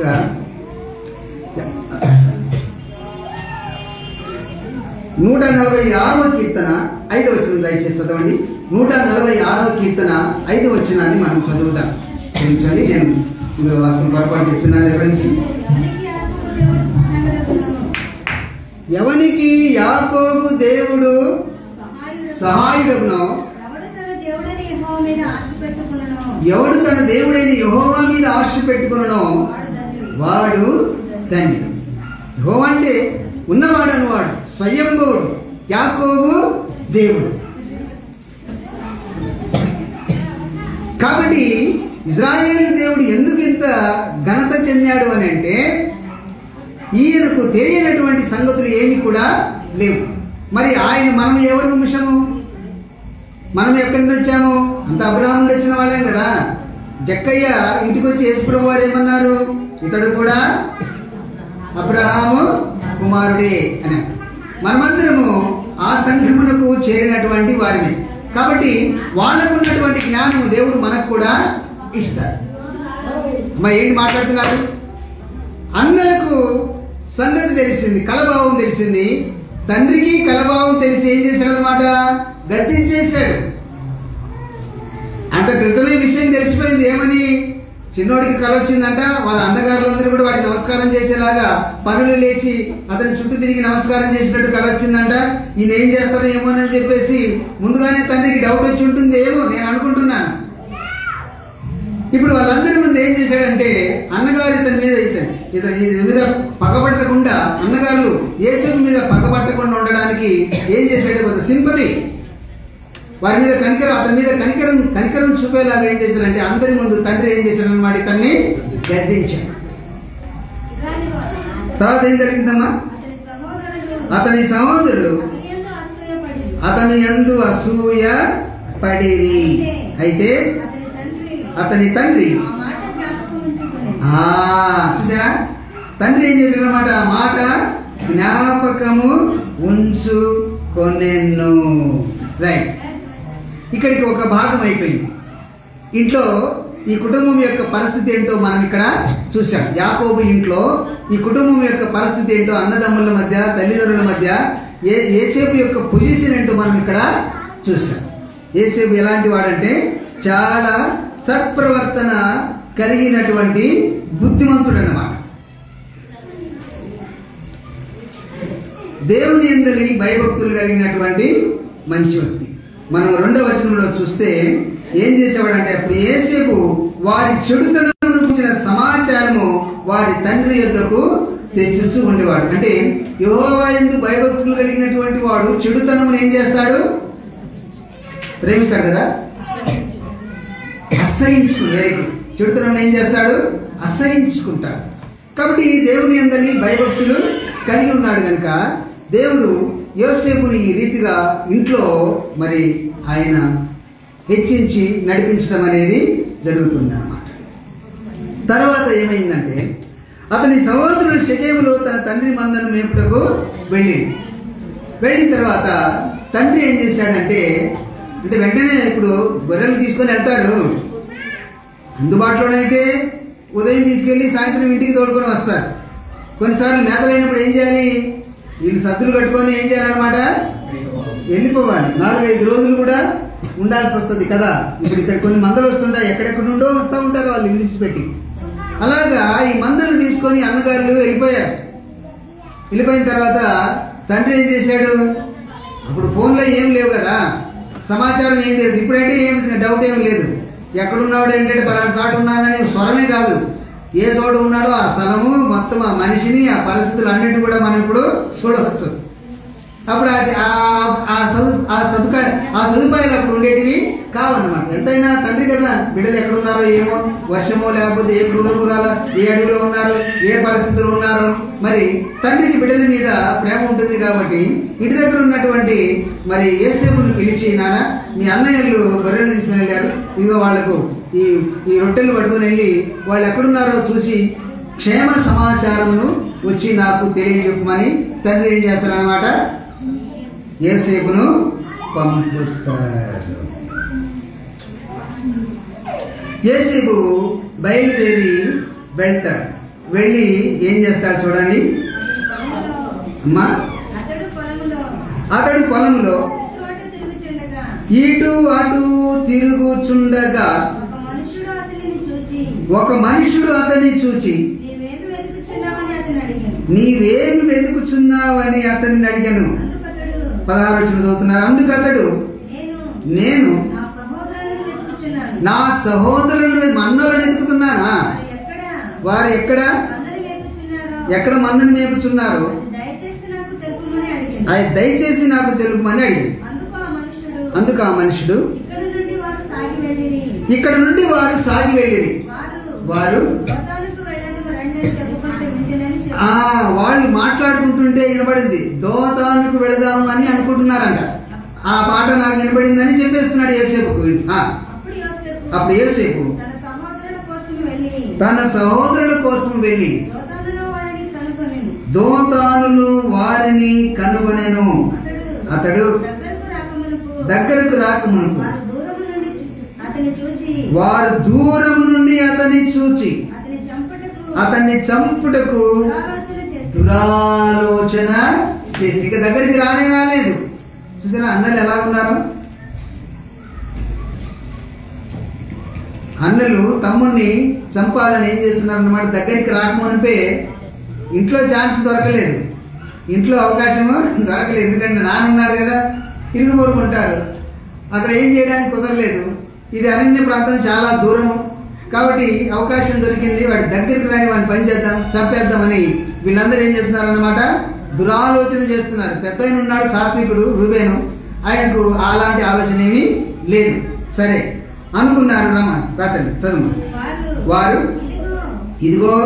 నూట నలభై ఆరవ కీర్తన ఐదవ వచనం దయచేసి చదవండి నూట నలభై ఆరవ కీర్తన ఐదవ వచనాన్ని మనం చదువుదాం క్షమించండి నేను ఇందులో వాక్యం పొరపాటు చెప్తున్నాను ఫ్రెండ్స్ ఎవరికి యాకోబు దేవుడు ఎవనికి యాకోబు దేవుడు సహాయుడు సహాయుడగునో ఎవడు తన దేవుడని యెహోవా మీద ఆశ పెట్టుకునో ఎవడు తన దేవుడైన యహోవా మీద ఆశ పెట్టుకునో వాడు ధన్యుడు వాడు ధన్యుడు యెహోవా అంటే ఉన్నవాడు అనువాడు స్వయంభవుడు యాకోబు దేవుడు కాబట్టి ఇజ్రాయేల్ దేవుడు ఎందుకు ఇంత ఘనత చెందాడు అని అంటే ఈయనకు తెలియనటువంటి సంగతులు ఏమి కూడా లేవు మరి ఆయన మనం ఎవరి వంశము మనం ఎక్కడి నుండి వచ్చాము అంత అబ్రహాం నుండి వచ్చిన వాళ్ళేం కదా జక్కయ్య ఇంటికి వచ్చి యేసుప్రభు వారు ఏమన్నారు ఇతడు కూడా అబ్రహాము కుమారుడే అని మనమందరము ఆ సంఘమునకు చేరినటువంటి వారిని కాబట్టి వాళ్ళకు ఉన్నటువంటి జ్ఞానము దేవుడు మనకు కూడా ఇస్తాడు అమ్మా ఏంటి మాట్లాడుతున్నారు అన్నలకు సంగతి తెలిసింది కలభావం తెలిసింది తండ్రికి కలభావం తెలిసి ఏం చేశాడు అనమాట గద్దించేశాడు అంత క్రితమే విషయం తెలిసిపోయింది ఏమని చిన్నోడికి కల వచ్చిందంట వాళ్ళ అన్నగారులందరూ కూడా వాడికి నమస్కారం చేసేలాగా పనులు లేచి అతని చుట్టూ తిరిగి నమస్కారం చేసినట్టు కల వచ్చిందంట ఈయన ఏం చేస్తారో ఏమోనని చెప్పేసి ముందుగానే తండ్రికి డౌట్ వచ్చి ఉంటుంది ఏమో నేను అనుకుంటున్నాను ఇప్పుడు వాళ్ళందరి ముందు ఏం చేశాడంటే అన్నగారు ఇతని మీద ఇతని ఇతని ఇతని మీద పగబట్టకుండా అన్నగారు యేసు మీద పగబట్టకుండా ఉండడానికి ఏం చేశాడు కొంత సింపతి వారి మీద కనికరం అతని మీద కనికరం కనికరం చూపేలాగా ఏం చేశాడంటే అందరి ముందు తండ్రి ఏం చేశాడు అనమాట ఇతన్ని గద్దించాడు తర్వాత ఏం జరిగిందమ్మా అతని సహోదరుడు అతని సహోదరుడు అతని యందు అసూయ అతని యందు అసూయ పడి పడిరి అయితే అతని తండ్రి అతని తండ్రి ఆ మాట జ్ఞాపకం ఉంచుకొని ఆ చూసారా తండ్రి ఏం చేశాడు అనమాట ఆ మాట జ్ఞాపకము ఉంచు కొనెన్ను రైట్ ఇక్కడికి ఒక భాగం అయిపోయింది ఇంట్లో ఈ కుటుంబం యొక్క పరిస్థితి ఏంటో మనం ఇక్కడ చూసాం యాకోబు ఇంట్లో ఈ కుటుంబం యొక్క పరిస్థితి ఏంటో అన్నదమ్ముల మధ్య తల్లిదండ్రుల మధ్య ఏ ఏసేపు యొక్క పొజిషన్ ఏంటో మనం ఇక్కడ చూసాం ఏసేపు ఎలాంటి వాడంటే చాలా సత్ప్రవర్తన కలిగినటువంటి బుద్ధిమంతుడు అన్నమాట దేవుని ఎందలి భయభక్తులు కలిగినటువంటి మంచి వ్యక్తి మనం రెండవ వచనంలో చూస్తే ఏం చేసేవాడంటే అప్పుడు ఏసేపు వారి చెడుతనం గురించిన సమాచారము వారి తండ్రి యొద్దకు తెచ్చుచు ఉండేవాడు అంటే యెహోవా ఎందు భయభక్తులు కలిగినటువంటి వాడు చెడుతనమును ఏం చేస్తాడు ప్రేమిస్తాడు కదా అసహించుకు వెరీ గుడ్ చెడుతనం ఏం చేస్తాడు అసహించుకుంటాడు కాబట్టి దేవుని అందరి భయభక్తులు కలిగి ఉన్నాడు కనుక దేవుడు యోసేపుని ఈ రీతిగా ఇంట్లో మరి ఆయన హెచ్చించి నడిపించడం అనేది జరుగుతుందన్నమాట తర్వాత ఏమైందంటే అతని సహోదరుడు షకేములో తన తండ్రి మందను మేపుటకు వెళ్ళింది వెళ్ళిన తర్వాత తండ్రి ఏం చేశాడంటే అంటే వెంటనే ఇప్పుడు గొర్రెలు తీసుకొని వెళ్తాడు అందుబాటులోనైతే ఉదయం తీసుకెళ్ళి సాయంత్రం ఇంటికి తోడుకొని వస్తారు కొన్నిసార్లు మేతలైనప్పుడు ఏం చేయాలి వీళ్ళు సద్దులు కట్టుకొని ఏం చేయాలన్నమాట వెళ్ళిపోవాలి నాలుగైదు రోజులు కూడా ఉండాల్సి వస్తుంది కదా ఇప్పుడు ఇక్కడ కొన్ని మందలు వస్తుంటాయి ఎక్కడెక్కడ నుండో వస్తూ ఉంటారు వాళ్ళు ఇంగ్లీష్ పెట్టి అలాగా ఈ మందలు తీసుకొని అన్నగారులు వెళ్ళిపోయారు వెళ్ళిపోయిన తర్వాత తండ్రి ఏం చేశాడు అప్పుడు ఫోన్లో ఏం లేవు కదా సమాచారం ఏం తెలియదు ఇప్పుడంటే ఏం డౌట్ ఏం లేదు ఎక్కడున్నాడు ఏంటంటే పలానా చోట ఉన్నానని స్వరమే కాదు ఏ చోట ఉన్నాడో ఆ స్థలము మొత్తం ఆ మనిషిని ఆ పరిస్థితులు అన్నిటి కూడా మనం ఇప్పుడు చూడవచ్చు అప్పుడు ఆ- ఆ- ఆ సదు ఆ సదుపాయ ఆ సదుపాయాలు అప్పుడు ఉండేటివి కావన్నమాట ఎంతైనా తండ్రి కదా బిడ్డలు ఎక్కడున్నారో ఏమో వర్షమో లేకపోతే ఏ క్రూరము గల ఏ అడవిలో ఉన్నారు ఏ పరిస్థితులు ఉన్నారు మరి తండ్రికి బిడ్డల మీద ప్రేమ ఉంటుంది కాబట్టి ఇంటి దగ్గర ఉన్నటువంటి మరి ఏసేపుని పిలిచి నాన్న మీ అన్నయ్యలు గొర్రెలు తీసుకుని వెళ్ళారు ఇదిగో వాళ్లకు ఈ ఈ రొట్టెలు పట్టుకొని వెళ్ళి వాళ్ళు ఎక్కడున్నారో చూసి క్షేమ సమాచారమును వచ్చి నాకు తెలియజెప్పమని తండ్రి ఏం చేస్తారనమాట ఏసేపును పంపుతారు ఏసేపు బయలుదేరి వెళ్తాడు వెళ్ళి ఏం చేస్తాడు చూడండి పొలములో అమ్మా అతడు పొలములో అతడు పొలములో ఇటు అటు తిరుగుచుండగా ఇటు అటు తిరుగుచుండగా ఒక మనుషుడు అతనిని చూచి ఒక మనుషుడు అతన్ని చూచి నీవేమి వెతుకుచున్నావని అతను అడిగాను నీవేమి వెతుకుచున్నావని అతన్ని అడిగాను అందుకతడు పదహారు వచ్చిన చదువుతున్నారు అందుకు అతడు నేను నేను నా సహోదరులను వెతుకుచున్నాను నా సహోదరులను మన్నలను ఎదుగుతున్నానా వారు ఎక్కడ వారు ఎక్కడ అందరు మేపుచున్నారో ఎక్కడ మందని మేపుచున్నారు అది దయచేసి నాకు తెలుపమని అడిగాను అది దయచేసి నాకు తెలుపమని అడిగింది అందుకు ఆ మనుషుడు అందుకు ఆ మనుషుడు ఇక్కడ నుండి వారు సాగి వెళ్ళిరి ఇక్కడ నుండి వారు సాగి వెళ్ళిరి వారు వారు లోకానికి వెళ్ళదు రండి అని చెప్పుకుంటే వింటేనని ఆ చెప్పారు వాళ్ళు మాట్లాడుకుంటుంటే వినబడింది దోతానికి వెళదాము అని అనుకుంటున్నారంట ఆ మాట నాకు వినబడిందని చెప్పేస్తున్నాడు ఏసేపుకు ఆ, అప్పుడు యోసేపు అప్పుడు ఏసేపు తన సహోదరుల కోసం వెళ్ళి తన సహోదరుల కోసం వెళ్ళి లోకాలలో వారిని కనుగొనెను దోతానులు వారిని కనుగొనెను అతడు అతడు దగ్గరకు రాకమునుపు దగ్గరకు రాకమునుపు వారు దూరము నుండి అతని చూచి వారు దూరం నుండి అతన్ని చూచి అతని చంపుటకు అతన్ని చంపుటకు దురాలోచన చేసి దురాలోచన చేసి ఇక దగ్గరికి రానే రాలేదు చూసారా అన్నలు ఎలా ఉన్నారు అన్నలు తమ్ముడిని చంపాలని ఏం చేస్తున్నారు అన్నమాట దగ్గరికి రాకమునిపే ఇంట్లో ఛాన్స్ దొరకలేదు ఇంట్లో అవకాశము దొరకలేదు ఎందుకంటే నాన్న ఉన్నాడు కదా ఇరుగు పొరుగు ఉంటారు అక్కడ ఏం చేయడానికి కుదరలేదు ఇది అరణ్య ప్రాంతం చాలా దూరం కాబట్టి అవకాశం దొరికింది వాడి దగ్గరికి రాని వాడిని పని చేద్దాం చంపేద్దామని వీళ్ళందరూ ఏం చేస్తున్నారన్నమాట దురాలోచన చేస్తున్నారు పెద్ద ఆయన ఉన్నాడు సాత్వికుడు రూబేను ఆయనకు అలాంటి ఆలోచన ఏమీ లేదు సరే అనుకున్నారు రమ రాత్రి చదువు వారు వారు ఇదిగో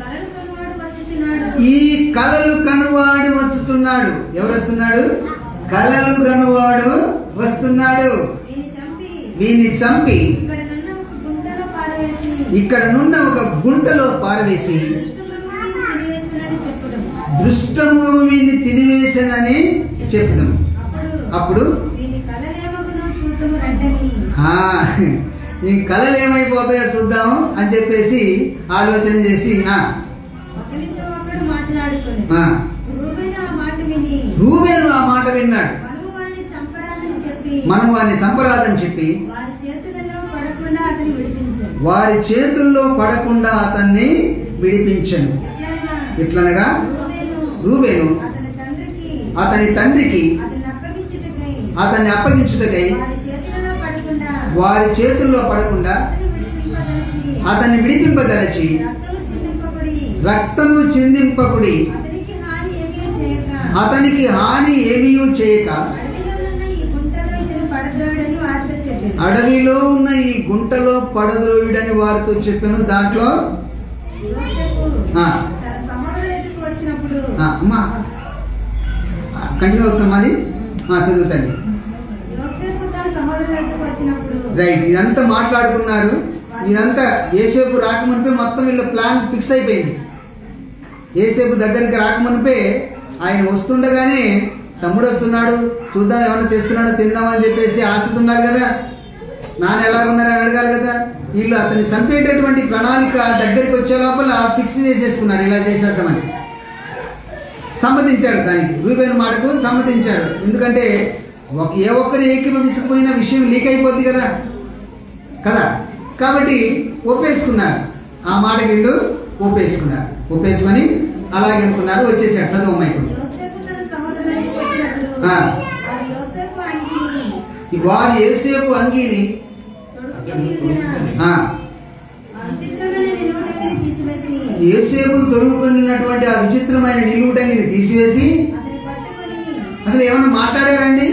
ఇదిగో ఈ కలలు కనువాడు ఈ కలలు కనువాడు వచ్చుచున్నాడు వచ్చుతున్నాడు ఎవరు వస్తున్నాడు కలలు కనువాడు వస్తున్నాడు వీని చంపి వీన్ని చంపి ఇక్కడ నున్న ఒక గుంటలో పారవేసి ఇక్కడ నున్న ఒక గుంటలో పారవేసి దుష్టమృగముని తినివేసినని చెప్పుదము దృష్టము వీన్ని తినివేసనని చెప్తాం అప్పుడు అప్పుడు వీని కలలేమగునం చూద్దాము రండని ఆ, ఈ కళలు ఏమైపోతాయో చూద్దాము అని చెప్పేసి ఆలోచన చేసి ఆ, ఒకరితో ఒకడు మాట్లాడుకొని ఆ, రూబేను ఆ మాట విని రూబేను ఆ మాట విన్నాడు మనము వారిని చంపరాదని చెప్పి మనం వారిని చంపరాదని చెప్పి వారి చేతులలో పడకుండా అతని విడిపించాడు వారి చేతుల్లో పడకుండా అతన్ని విడిపించను ఎట్లనగా ఇట్లనగా రూబేను రూబేను అతని తండ్రికి అతని తండ్రికి అతన్ని అప్పగించుటకై అతన్ని అప్పగించుటకై వారి చేతులలో పడకుండా వారి చేతుల్లో పడకుండా అతని విడిపింపదలచి అతన్ని విడిపింపదలచి రక్తము చిందింపబడి రక్తము చిందింపకుడి అతనికి హాని ఏమీ చేయక అతనికి హాని ఏమీ చేయక అడవిలోనున్న ఈ గుంటలో ఇతను పడద్రోడని వారితో చెప్పారు అడవిలో ఉన్న ఈ గుంటలో పడద్రోయుడని వారితో చెప్పాను దాంట్లో యోసేపు ఆ. తన సహోదరుడు ఎదుకు వచ్చినప్పుడు ఆ, అమ్మా కంటిన్యూ అవుతాం అది ఆ, చదువుతాను యోసేపు తన సహోదరుడు ఎదుకు వచ్చినప్పుడు రైట్ ఇదంతా మాట్లాడుకున్నారు ఇదంతా ఏసేపు రాకమునిపే మొత్తం వీళ్ళ ప్లాన్ ఫిక్స్ అయిపోయింది ఏసేపు దగ్గరికి రాకమునిపే ఆయన వస్తుండగానే తమ్ముడు వస్తున్నాడు చూద్దాం ఏమైనా తెస్తున్నాడో తిందామని చెప్పేసి ఆశతున్నారు కదా నాన్న ఎలా ఉన్నారని అడగాలి కదా వీళ్ళు అతన్ని చంపేటటువంటి ప్రణాళిక దగ్గరికి వచ్చే లోపల ఫిక్స్ చేసేసుకున్నారు ఇలా చేసేద్దామని సమ్మతించారు దానికి రూపేణ మాటకు సమ్మతించారు ఎందుకంటే ఒక ఏ ఒక్కరు ఏకీభవించకపోయిన విషయం లీక్ అయిపోద్ది కదా కదా కాబట్టి ఒప్పేసుకున్నారు ఆ మాట వీళ్ళు ఒప్పేసుకున్నారు ఒప్పేసుకొని అలాగే అనుకున్నారు వచ్చేసాడు చదువు అమ్మాయి ఇప్పుడు యోసేపు తన సహోదరుడు ఎదుకు వచ్చినప్పుడు ఆ. వారు యోసేపు అంగిని వారు ఏసేపు అంగీని తొడుగుకొని ఉండిన ఆ, ఆ విచిత్రమైన నిలువుటంగిని తీసివేసి ఏసేపు తొడుగుకున్నటువంటి ఆ విచిత్రమైన నిలువుటంగిని తీసివేసి అతని పట్టుకొని అసలు ఏమన్నా మాట్లాడారండి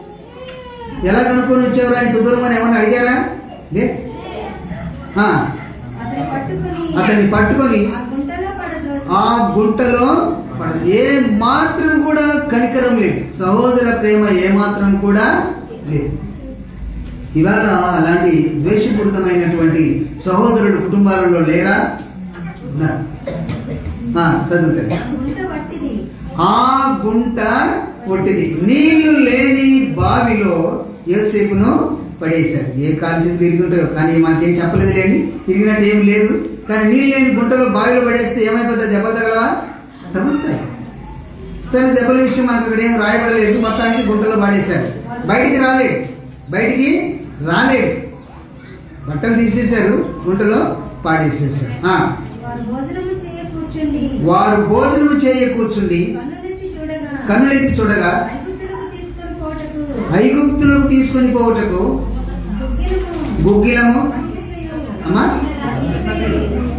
ఎలా కనుక్కొని వచ్చేవారు ఆయన దూరం అని ఏమన్నా అడిగారా లే ఆ, అతని పట్టుకొని అతన్ని పట్టుకొని ఆ గుంటలో పడద్రోసి ఆ గుంటలో పడ ఏ మాత్రం కూడా కనికరం లేదు సహోదర ప్రేమ ఏ మాత్రం కూడా లేదు ఇవాళ అలాంటి ద్వేషపూరితమైనటువంటి సహోదరుడు కుటుంబాలలో లేరా ఉన్నారు ఆ, చదువుతారు గుంట వట్టిది ఆ గుంట ఒట్టిది నీళ్లు లేని బావిలో యోసేపును పడేశారు ఏ కాల్సిన తిరుగుంటాయో కానీ మనకేం చెప్పలేదు లేండి తిరిగినట్టు ఏం లేదు కానీ నీళ్ళు లేని గుంటలో బావిలో పడేస్తే ఏమైపోతుంది దెబ్బలు తగలవా తగులుతాయి సరే దెబ్బల విషయం మనకు అక్కడ ఏం రాయబడలేదు మొత్తానికి గుంటలో పడేశారు బయటికి రాలేడు బయటికి రాలేడు బట్టలు తీసేశారు గుంటలో పాడేసేసారు ఆ, వారు భోజనము చేయ కూర్చుండి వారు భోజనం చేయ కూర్చుండి కన్నులెత్తి చూడగా కన్నులెత్తి చూడగా ఐగుప్తులకు తీసుకొని పోటకు ఐగుప్తులకు తీసుకొని పోవుటకు గుగ్గిలము గుగ్గిలము మస్తికయు అమ్మా మస్తికయు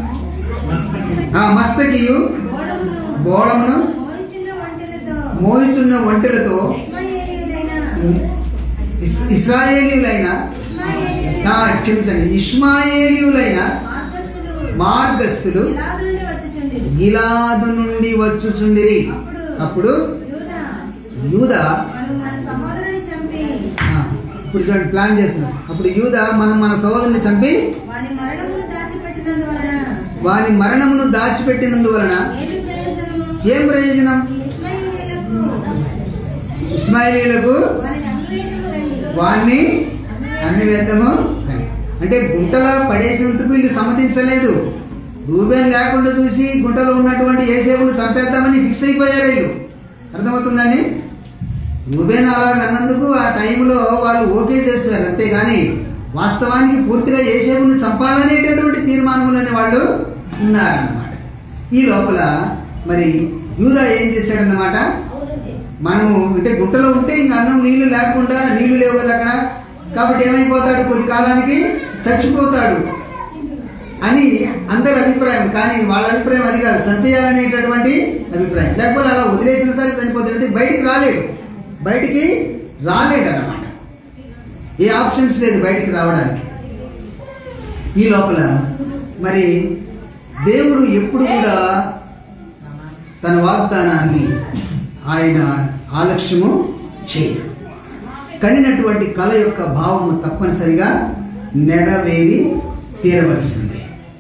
ఆ మస్తకియు గోడమును బోళమును మోయిచున్న వంటలతో మోయిచున్న ఒంటెలతో ఇస్మాయేలీయులైన ఇస్- ఇస్రాయేలీయులైన ఇస్మాయేలీయులైన ఆ, క్షమించండి ఇష్మాయేలీయులైన మార్గస్థులు మార్గస్థులు గిలాదు నుండి వచ్చుచుండిరి గిలాదు నుండి వచ్చుచుండిరి అప్పుడు యూదా యూద మనం మన సహోదరుని చంపి ఆ, ఇప్పుడు చూడండి ప్లాన్ చేస్తున్నాం అప్పుడు యూద మనం మన సోదరుని చంపి వాని మరణమును దాచిపెట్టినందువలన వాని మరణమును దాచిపెట్టినందువలన ఏమి ప్రయోజనము ఏం ప్రయోజనం ఇస్మాయేలీయులకు ఇస్మాయిలీలకు వారిని అన్వేషము రండి వాణ్ణి అన్నివేద్దాము అంటే గుంటలో పడేసినందుకు వీళ్ళు సమ్మతించలేదు రూబేన్ లేకుండా చూసి గుంటలో ఉన్నటువంటి ఏసేపును చంపేద్దామని ఫిక్స్ అయిపోయారు వీళ్ళు అర్థమవుతుందండి రూబేన్ అలాగ అన్నందుకు ఆ టైంలో వాళ్ళు ఓకే చేస్తారు అంతేగాని వాస్తవానికి పూర్తిగా ఏసేపుని చంపాలనేటటువంటి తీర్మానంలోనే వాళ్ళు ఉన్నారన్నమాట ఈ లోపల మరి యూదా ఏం చేశాడన్నమాట మనము అంటే గుట్టలో ఉంటే ఇంకా అన్నం నీళ్లు లేకుండా నీళ్లు లేవు కదా అక్కడ కాబట్టి ఏమైపోతాడు కొద్ది కాలానికి చచ్చిపోతాడు అని అందరి అభిప్రాయం కానీ వాళ్ళ అభిప్రాయం అది కాదు చంపేయాలనేటటువంటి అభిప్రాయం లేకపోతే అలా వదిలేసిన సరే చనిపోతాడు బయటికి రాలేడు బయటికి రాలేడు అన్నమాట ఏ ఆప్షన్స్ లేదు బయటికి రావడానికి ఈ లోపల మరి దేవుడు ఎప్పుడు కూడా తన వాగ్దానాన్ని ఆయన ఆలక్ష్యము చేయడు కనినటువంటి కళ యొక్క భావము తప్పనిసరిగా నెరవేరి తీరవలసింది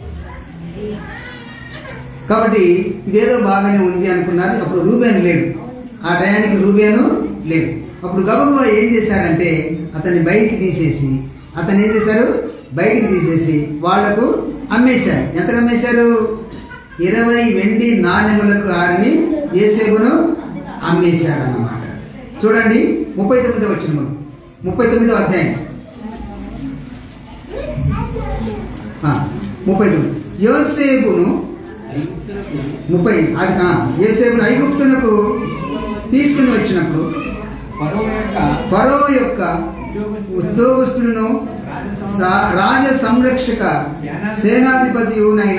కాబట్టి ఇదేదో బాగానే ఉంది అనుకున్నారు అప్పుడు రూబేన్ లేడు ఆ టయానికి రూబేను లేడు అప్పుడు గబగబా ఏం చేశారంటే అతన్ని బయటికి తీసేసి అతను ఏం చేశారు బయటికి తీసేసి వాళ్లకు అమ్మేశారు ఎంతకు అమ్మేశారు ఇరవై వెండి నాణెములకు ఆరిని ఏసేపును అమ్మేశారు అన్నమాట చూడండి ముప్పై తొమ్మిది వచ్చిన ముప్పై తొమ్మిదో అధ్యాయం ఆ, ముప్పై తొమ్మిది యోసేపును ముప్పై అది ఆ, యోసేపును ఐగుప్తునకు తీసుకుని వచ్చినప్పుడు ఫరో యొక్క ఫరో యొక్క ఉద్యోగస్తులను సా- రాజ సంరక్షక సేనాధిపతియునైన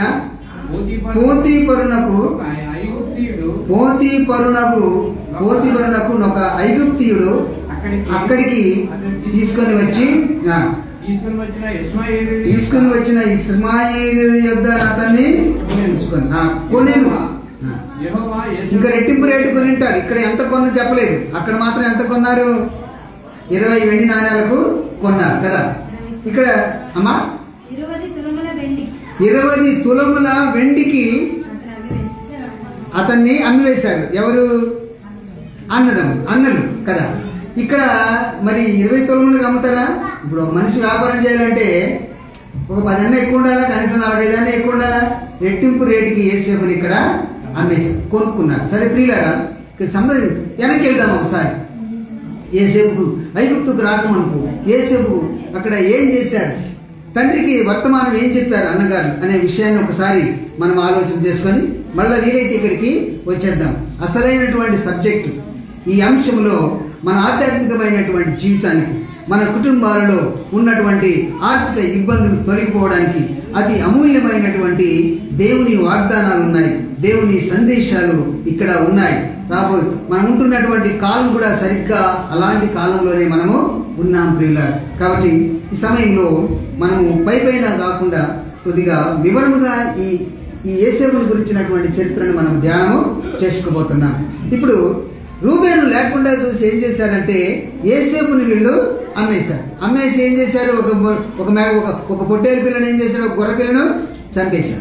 పోతీపరునకు ఆయన ఐగుప్తీయుడు పోతీపరునకు పోతీపరునకు ఒక ఐగుప్తియుడు అక్కడికి తీసుకొని వచ్చి ఆ, తీసుకుని వచ్చిన ఇస్మాయిలు తీసుకుని వచ్చిన ఇస్మాయిలు యొద్ద అతన్ని ఉంచుకొని ఆ, కొనేను ఆ. యెహోవా యేసు- ఇంకా రెట్టింపు రేటు కొని ఉంటారు ఇక్కడ ఎంత కొన్న చెప్పలేదు అక్కడ మాత్రం ఎంత కొన్నారు ఇరవై వెండి నాణ్యాలకు కొన్నారు కదా ఇక్కడ అమ్మా ఇరవై తులముల వెండి ఇరవై తులముల వెండికి అతను అమ్మివేసి అతన్ని అమ్మివేశారు ఎవరు అన్నదం అన్నలు కదా ఇక్కడ మరి ఇరవై తొలములకు అమ్ముతారా ఇప్పుడు ఒక మనిషి వ్యాపారం చేయాలంటే ఒక పది అన్న ఎక్కువ ఉండాలా కనీసం నలభై అన్న ఎక్కువ ఉండాలా రెట్టింపు రేటుకి ఏసేపుని ఇక్కడ అమ్మేశారు కొనుక్కున్నారు సరే ప్రియులారా ఇక్కడ సంబంధం వెనక్కి వెళ్దాం ఒకసారి ఏసేపుకు ఐగుప్తుకు రాకమనుకో ఏసేపు అక్కడ ఏం చేశారు తండ్రికి వర్తమానం ఏం చెప్పారు అన్నగారు అనే విషయాన్ని ఒకసారి మనం ఆలోచన చేసుకొని మళ్ళీ వీలైతే ఇక్కడికి వచ్చేద్దాం అసలైనటువంటి సబ్జెక్టు ఈ అంశంలో మన ఆధ్యాత్మికమైనటువంటి జీవితానికి మన కుటుంబాలలో ఉన్నటువంటి ఆర్థిక ఇబ్బందులు తొలగిపోవడానికి అతి అమూల్యమైనటువంటి దేవుని వాగ్దానాలు ఉన్నాయి దేవుని సందేశాలు ఇక్కడ ఉన్నాయి రాబో మనం ఉంటున్నటువంటి కాలం కూడా సరిగ్గా అలాంటి కాలంలోనే మనము ఉన్నాం ప్రియుల కాబట్టి ఈ సమయంలో మనము పై పైన కాకుండా కొద్దిగా వివరముగా ఈ ఈ ఏసేపుని గురించినటువంటి చరిత్రను మనం ధ్యానము చేసుకోబోతున్నాం ఇప్పుడు రూబేను లేకుండా చూసి ఏం చేశారంటే ఏసేపుని వీళ్ళు అమ్మేశారు అమ్మేసి ఏం చేశారు ఒక బొ- ఒక మే ఒక ఒక పొట్టేలు పిల్లని ఏం చేశారు ఒక గొర్రె పిల్లను చంపేశారు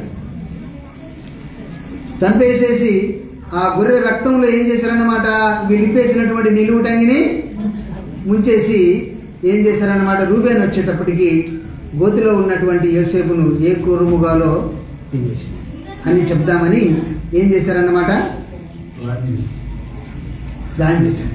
చంపేసేసి ఆ గొర్రె రక్తంలో ఏం చేశారన్నమాట వీళ్ళు ఇప్పేసినటువంటి నిలువు టంగిని ముంచేసి ఏం చేశారన్నమాట రూబేన్ వచ్చేటప్పటికి గోతిలో ఉన్నటువంటి యోసేపును ఏ కూరుముగాలో తినేసి అని చెప్దామని ఏం చేశారన్నమాట ప్లాన్ చేశారు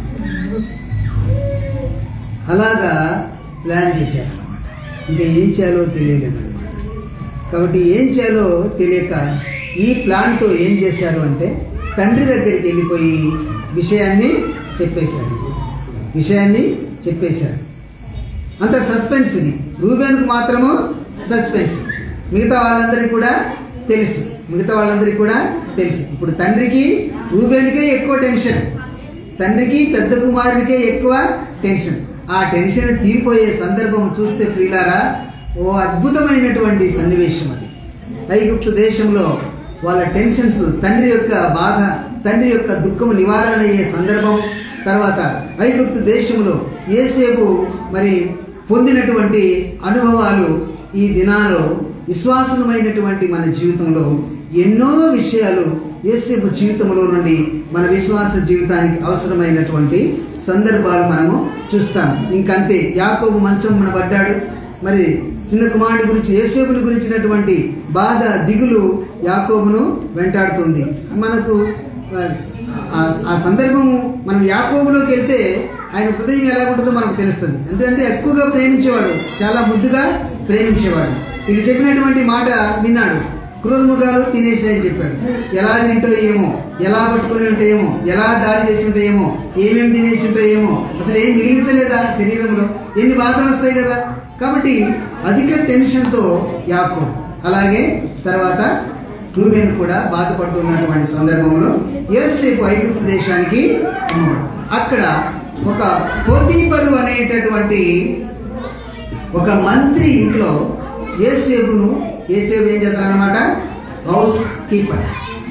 అలాగా ప్లాన్ చేశారన్నమాట ఇంకా ఏం చేయాలో తెలియలేదన్నమాట కాబట్టి ఏం చేయాలో తెలియక ఈ ప్లాన్తో ఏం చేశారు అంటే తండ్రి దగ్గరికి వెళ్ళిపోయి విషయాన్ని చెప్పేశారు విషయాన్ని చెప్పేశారు అంత సస్పెన్స్ ఇది రూబేన్కు మాత్రము సస్పెన్స్ మిగతా వాళ్ళందరికీ కూడా తెలుసు మిగతా వాళ్ళందరికీ కూడా తెలుసు ఇప్పుడు తండ్రికి రూబేన్కే ఎక్కువ టెన్షన్ తండ్రికి పెద్ద కుమారుడికే ఎక్కువ టెన్షన్ ఆ టెన్షన్ తీరిపోయే సందర్భం చూస్తే ప్రియులారా ఓ అద్భుతమైనటువంటి సన్నివేశం అది ఐగుప్తు దేశంలో వాళ్ళ టెన్షన్స్ తండ్రి యొక్క బాధ తండ్రి యొక్క దుఃఖము నివారణ అయ్యే సందర్భం తర్వాత ఐగుప్తు దేశంలో ఏసేపు మరి పొందినటువంటి అనుభవాలు ఈ దినాల్లో విశ్వాసమైనటువంటి మన జీవితంలో ఎన్నో విషయాలు యేసేపు జీవితంలో నుండి మన విశ్వాస జీవితానికి అవసరమైనటువంటి సందర్భాలు మనము చూస్తాం ఇంకంతే యాకోబు మంచం మన పడ్డాడు మరి చిన్న కుమారుడి గురించి యేసేపుని గురించినటువంటి బాధ దిగులు యాకోబును వెంటాడుతుంది మనకు ఆ, ఆ సందర్భం మనం యాకోబులోకి వెళ్తే ఆయన హృదయం ఎలా ఉంటుందో మనకు తెలుస్తుంది ఎందుకంటే ఎక్కువగా ప్రేమించేవాడు చాలా ముద్దుగా ప్రేమించేవాడు వీళ్ళు చెప్పినటువంటి మాట విన్నాడు క్రూర్ముగాలు తినేసి అని చెప్పాడు ఎలా తింటో ఏమో ఎలా పట్టుకుని ఉంటే ఏమో ఎలా దాడి చేసి ఉంటే ఏమో ఏమేమి తినేసి ఉంటే ఏమో అసలు ఏం మిగిలించలేదా శరీరంలో ఎన్ని బాధలు వస్తాయి కదా కాబట్టి అధిక టెన్షన్తో యాకోబు అలాగే తర్వాత రూబెన్ కూడా బాధపడుతున్నటువంటి సందర్భంలో యోసేపు ఐగుప్తు దేశానికి అమ్మవాడు. అక్కడ ఒక పోతీపరు అనేటటువంటి ఒక మంత్రి ఇంట్లో ఏసేపును ఏసేపు ఏం చేస్తారనమాట హౌస్ కీపర్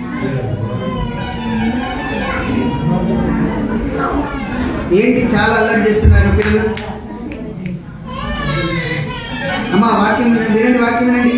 ఏంటి చాలా అల్లరి చేస్తున్నారు పిల్లలు అమ్మా వాక్యం వినండి వినండి వాక్యం వినండి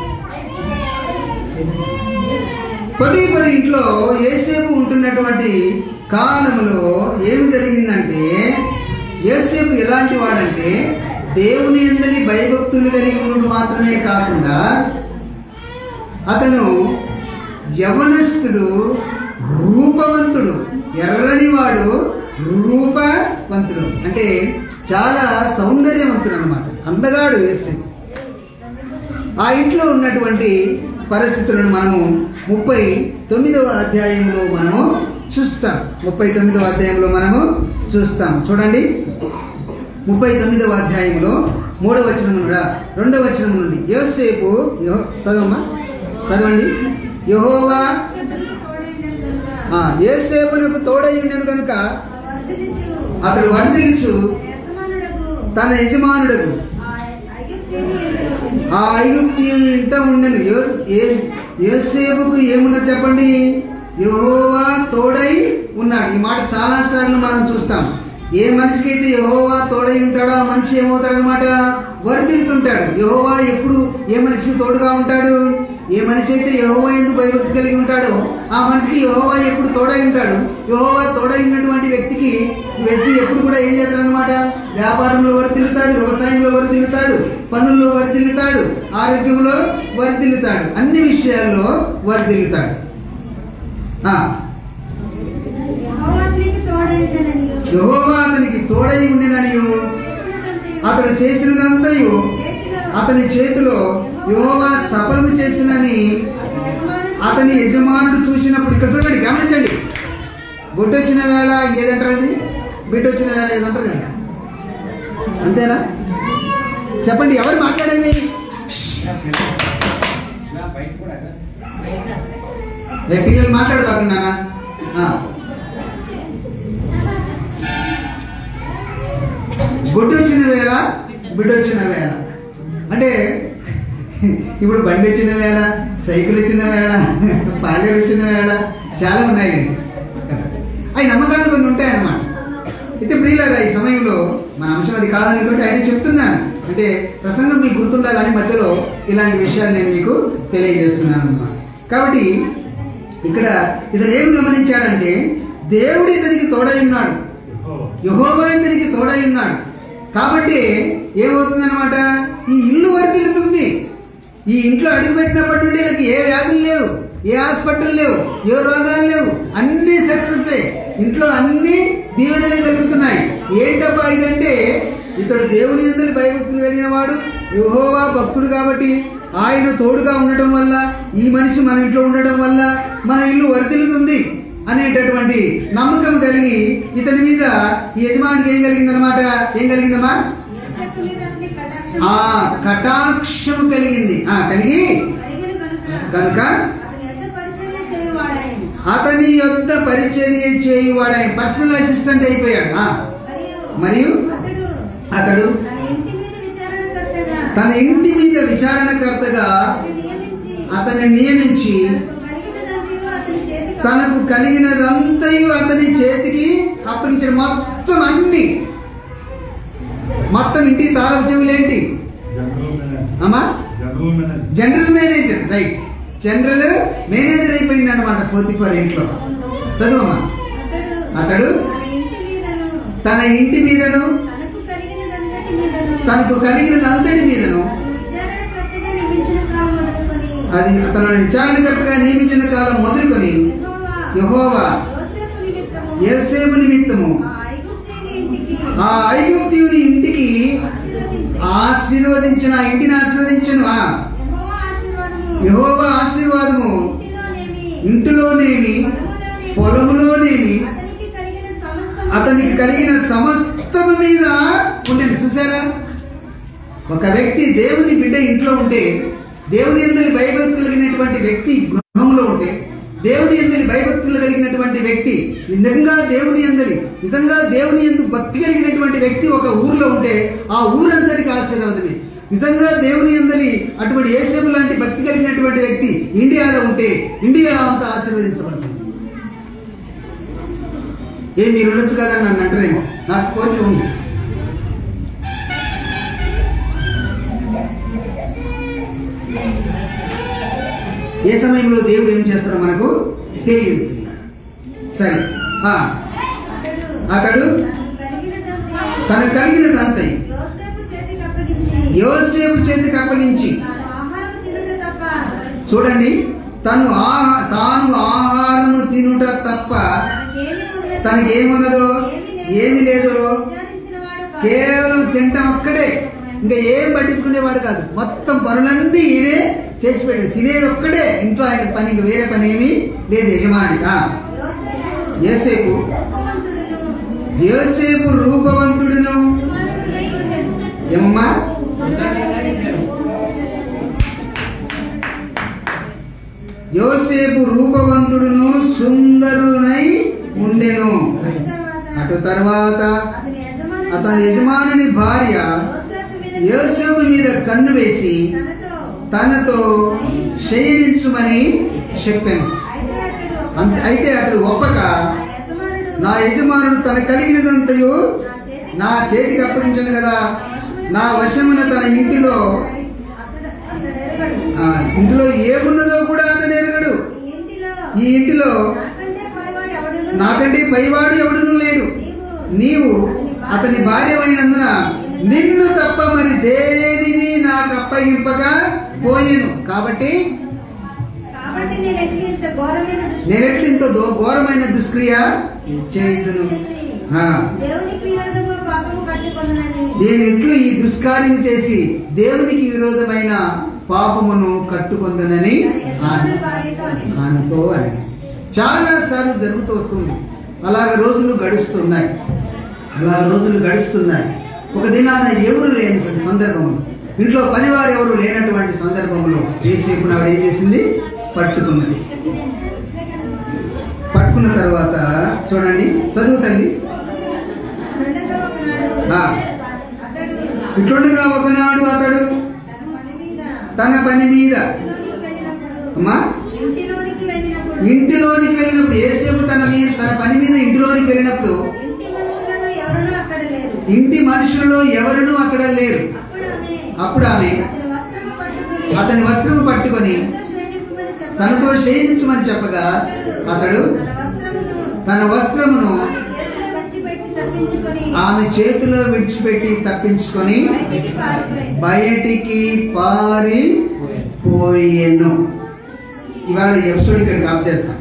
పొదీపరి ఇంట్లో ఏసేపు ఉంటున్నటువంటి కాలంలో ఏమి జరిగిందంటే ఏసేపు ఎలాంటి వాడంటే దేవుని ఎందరి భయభక్తులు కలిగి ఉండడం మాత్రమే కాకుండా అతను యవనస్తుడు రూపవంతుడు ఎర్రని వాడు రూపవంతుడు అంటే చాలా సౌందర్యవంతుడు అనమాట అందగాడు ఏసేపు ఆ ఇంట్లో ఉన్నటువంటి పరిస్థితులను మనము ముప్పై తొమ్మిదవ అధ్యాయంలో మనము చూస్తాం ముప్పై తొమ్మిదవ అధ్యాయంలో మనము చూస్తాం చూడండి ముప్పై తొమ్మిదవ అధ్యాయంలో మూడవ వచనం నుండి రెండవ వచనం నుండి యోసేపు యెహో చదవమ్మా చదవండి యహోవా యోసేపునకు తోడైండెను గనుక ఆ, యేసేపునకు తోడై ఉండెను కనుక వర్ధిల్లుచు అతడు వర్ధిల్చు తన యజమానుడకు తన యజమానుడకు ఆ ఐగుప్తీయుని ఎదుట ఉండెను. ఆ ఐగుప్తియుని ఇంట ఉండెను యో- ఏ- యోసేపుకు ఏమున్నది చెప్పండి యెహోవా తోడై ఉన్నాడు ఈ మాట చాలా సార్లు మనం చూస్తాం ఏ మనిషికి అయితే యెహోవా తోడై ఉంటాడో ఆ మనిషి ఏమవుతాడు అనమాట వర్ధిల్లుతుంటాడు యెహోవా ఎప్పుడు ఏ మనిషికి తోడుగా ఉంటాడు ఏ మనిషి అయితే యెహోవా ఎందుకు భయభక్తి కలిగి ఉంటాడో ఆ మనిషికి యెహోవా ఎప్పుడు తోడై ఉంటాడు యెహోవా తోడై ఉన్నటువంటి వ్యక్తికి వ్యక్తి ఎప్పుడు కూడా ఏం చేస్తాడు అనమాట వ్యాపారంలో వర్ధిల్లుతాడు వ్యవసాయంలో వర్ధిల్లుతాడు పనుల్లో వర్ధిల్లుతాడు ఆరోగ్యంలో వర్ధిల్లుతాడు అన్ని విషయాల్లో వర్ధిల్లుతాడు ఆ, యెహోవా అతనికి తోడైండెననియు యెహోవా అతనికి తోడై ఉండిననియు చేసినదంతయు అతడు చేసినదంతయు చేతిలో అతని చేతిలో యెహోవా సఫలము చేసినని అతని యజమానుడు అతని యజమానుడు చూసినప్పుడు ఇక్కడ చూడండి గమనించండి బొట్టు వచ్చిన వేళ ఇంకేదంటారు అది బిడ్డ వచ్చిన వేళ ఏదంటారు కదా అంతేనా చెప్పండి ఎవరు మాట్లాడేది ఇలా బయట కూడా కదా. రేపు పిల్లలు మాట్లాడబాకు నాన్న ఆ. బొట్టు వచ్చిన వేళ బిడ్డ వచ్చిన వేళ అంటే ఇప్పుడు బండి వచ్చిన వేళ సైకిల్ వచ్చిన వేళ పాలేరు వచ్చిన వేళ చాలా ఉన్నాయండి అవి నమ్మకాలు కొన్ని ఉంటాయన్నమాట అయితే ప్రియులారా ఈ సమయంలో మన అంశం అది కాదనుకుంటే ఆయన చెప్తున్నాను అంటే ప్రసంగం మీకు గుర్తుండాలని మధ్యలో ఇలాంటి విషయాలు నేను మీకు తెలియజేస్తున్నాను అన్నమాట కాబట్టి ఇక్కడ ఇతను ఏం గమనించాడంటే దేవుడు ఇతనికి తోడై ఉన్నాడు యహోవా ఇతనికి తోడై ఉన్నాడు కాబట్టి ఏమవుతుందన్నమాట ఈ ఇల్లు వర్తిల్లుతుంది ఈ ఇంట్లో అడుగుపెట్టినప్పటి నుండి వీళ్ళకి ఏ వ్యాధులు లేవు ఏ హాస్పిటల్ లేవు ఏ రోగాలు లేవు అన్ని సక్సెస్ ఇంట్లో అన్ని దీవెనలే జరుగుతున్నాయి ఏంటబ్బా ఇదంటే ఇతడు దేవుని ఎందుకు భయభక్తులు కలిగిన వాడు యహోవా భక్తుడు కాబట్టి ఆయన తోడుగా ఉండటం వల్ల ఈ మనిషి మన ఇంట్లో ఉండడం వల్ల మన ఇల్లు వర్తిల్లుతుంది అనేటటువంటి నమ్మకం కలిగి ఇతని మీద ఈ యజమానికి ఏం కలిగిందనమాట ఏం కలిగిందమ్మా యోసేపు మీద అతని కటాక్షం ఆ కటాక్షము కలిగింది ఆ కలిగి కలిగిన గనుక కనుక అతని యొద్ద పరిచర్య చేయువాడాయను అతని యొద్ద పరిచర్య చేయువాడు ఆయన పర్సనల్ అసిస్టెంట్ అయిపోయాడు ఆ, మరియు మరియు అతడు అతడు తన ఇంటి మీద విచారణకర్తగా తన ఇంటి మీద విచారణకర్తగా అతన్ని నియమించి అతన్ని నియమించి తనకు కలిగినదంతయు అతని తనకు కలిగినదంతయు అతని చేతికి చేతికి అప్పగించాడు మొత్తం అన్ని మొత్తం ఇంటి తాళం చెవులేంటి అమ్మా general manager right general manager అయిపోయింది అనమాట పోతిపర్ ఇంట్లో చదువమ్మా అతడు అతడు తన ఇంటి మీదను తన ఇంటి మీదను తనకు కలిగినదంతటి మీదను తనకు కలిగినది అంతటి మీదను అతను విచారణకర్తగా నియమించిన కాలం మొదలుకొని అది అతను విచారణకర్తగా నియమించిన కాలం మొదలుకొని యెహోవా యెహోవా యోసేపు నిమిత్తము యేసేపు నిమిత్తము ఆ ఐగుప్తీయుని ఇంటికి ఆ ఐగుప్తియుని ఇంటికి ఆశీర్వదించి ఆశీర్వదించిన ఆ ఇంటిని ఆశీర్వదించను ఆ యెహోవా ఆశీర్వాదము యెహోవా ఆశీర్వాదము ఇంటిలోనేమి ఇంటిలోనేమి పొలములోనేమి పొలములోనేమి అతనికి కలిగిన సమస్త అతనికి కలిగిన సమస్తము మీద ఉండేది చూసారా ఒక వ్యక్తి దేవుని బిడ్డ ఇంట్లో ఉంటే దేవుని ఎందలి భయభక్తులు కలిగినటువంటి వ్యక్తి గృహంలో ఉంటే దేవుని ఎందలి భయభక్తులు కలిగినటువంటి వ్యక్తి నిజంగా దేవుని ఎందలి నిజంగా దేవుని ఎందు భక్తి కలిగినటువంటి వ్యక్తి ఒక ఊర్లో ఉంటే ఆ ఊరంతటికి ఆశీర్వాదమే నిజంగా దేవుని ఎందలి అటువంటి ఏసేపు లాంటి భక్తి కలిగినటువంటి వ్యక్తి ఇండియాలో ఉంటే ఇండియా అంతా ఆశీర్వదించబడుతుంది ఏ మీరు ఉండొచ్చు కదా అని నన్ను అంటారేమో నాకు కోరిక ఉంది ఏ సమయంలో దేవుడు ఏం చేస్తాడో మనకు తెలియదు సరే ఆ, అతడు అతడు తనకు కలిగినదంతయు తనకు కలిగినదంతై యోసేపు చేతికి అప్పగించి యోసేపు చేతికి అప్పగించి తాను ఆహారము తినుట తప్ప చూడండి తను ఆహా తాను ఆహారము తినుట తప్ప తనకేమి ఉన్నది తనకి ఏమున్నదో ఏమి లేదో విచారించినవాడు కాదు. కేవలం తింటాం ఒక్కడే ఇంకా ఏం పట్టించుకునేవాడు కాదు మొత్తం పనులన్నీ ఈయనే చేసి పెట్టాడు తినేది ఒక్కడే ఇంట్లో ఆయన పని ఇంకా వేరే పని ఏమీ లేదు యజమాని ఆ, యోసేపు యోసేపు రూపవంతుడును, యోసేపు రూపవంతుడును సుందరుడునై ఉండెను. ఏమమ్మా సుందరుడునై ఉండెను. యోసేపు రూపవంతుడును సుందరునై ఉండెను అటు తర్వాత అటు తర్వాత అతని యజమానుడు అతని యజమానుని భార్య యోసేపు మీద యోసేపు మీద కన్ను వేసి తనతో తనతో శయనించుమని చెప్పాను అయితే అతడు అంత- అయితే అతడు ఒప్పక నా యజమానుడు నా యజమానుడు తన కలిగినదంతయు నా చేతికి నా చేతికి అప్పగించను కదా నా వశమున తన ఇంటిలో అతడు అతడు ఎరగడు ఆ, ఇంటిలో ఏమున్నదో కూడా అతడు ఎరగడు ఈ ఇంటిలో ఈ ఇంటిలో నాకంటే పైవాడు ఎవడును నాకంటే పైవాడు ఎవడునూ లేడు నీవు నీవు అతని భార్యమైనందున నిన్ను తప్ప మరి దేనిని నాకు అప్పగింపగా పోయెను కాబట్టి కాబట్టి నేను ఎట్టి ఇంత ఘోరమైన దుష్ట- నేనెట్లు ఇంత దో- ఘోరమైన దుష్క్రియ చేయుదును చేసి ఆ, దేవునికి విరోధంగా పాపము కట్టుకొనని నేను ఎట్లు ఈ దుష్కార్యం చేసి దేవునికి విరోధమైన పాపమును కట్టుకొందనని తన యజమానుల భార్యతో అని అనుకో అని చాలా సార్లు జరుగుతూ వస్తుంది అలాగ రోజులు గడుస్తున్నాయి అలాగ రోజులు గడుస్తున్నాయి ఒక దినాన ఎవరు లేని సందర్భంలో ఇంట్లో పనివారు ఎవరు లేనటువంటి సందర్భంలో ఏసేపు ఆవిడ ఏం చేసింది పట్టుకున్నది పట్టుకున్న తర్వాత చూడండి చదువు తల్లి రెండవ ఒకనాడు ఆ. అతడు ఇట్లుండగా ఒకనాడు అతడు తన పని మీద తన పని మీద ఇంటిలోనికి వెళ్ళినప్పుడు అమ్మా ఇంటిలోనికి వెళ్ళినప్పుడు ఇంటిలోనికి వెళ్ళినప్పుడు ఏసేపు తన మీద తన పని మీద ఇంటిలోనికి వెళ్ళినప్పుడు ఇంటి మనుషులలో ఎవరునూ అక్కడ లేరు ఇంటి మనుషులలో ఎవరునూ అక్కడ లేరు అప్పుడు ఆమె అప్పుడు ఆమె అతని వస్త్రము పట్టుకుని అతని వస్త్రము పట్టుకొని తనతో తనతో శయనింపమని చెప్పగా శయనించమని చెప్పగా అతడు తన వస్త్రమును తన వస్త్రమును ఆమె చేతిలో ఆమె చేతిలో విడిచిపెట్టి తప్పించుకొని విడిచిపెట్టి తప్పించుకొని బయటికి పారిపోయింది బయటికి పారిపోయెను ఇవాళ ఈ ఎపిసోడ్ ఇక్కడికి ఆఫ్ చేస్తాం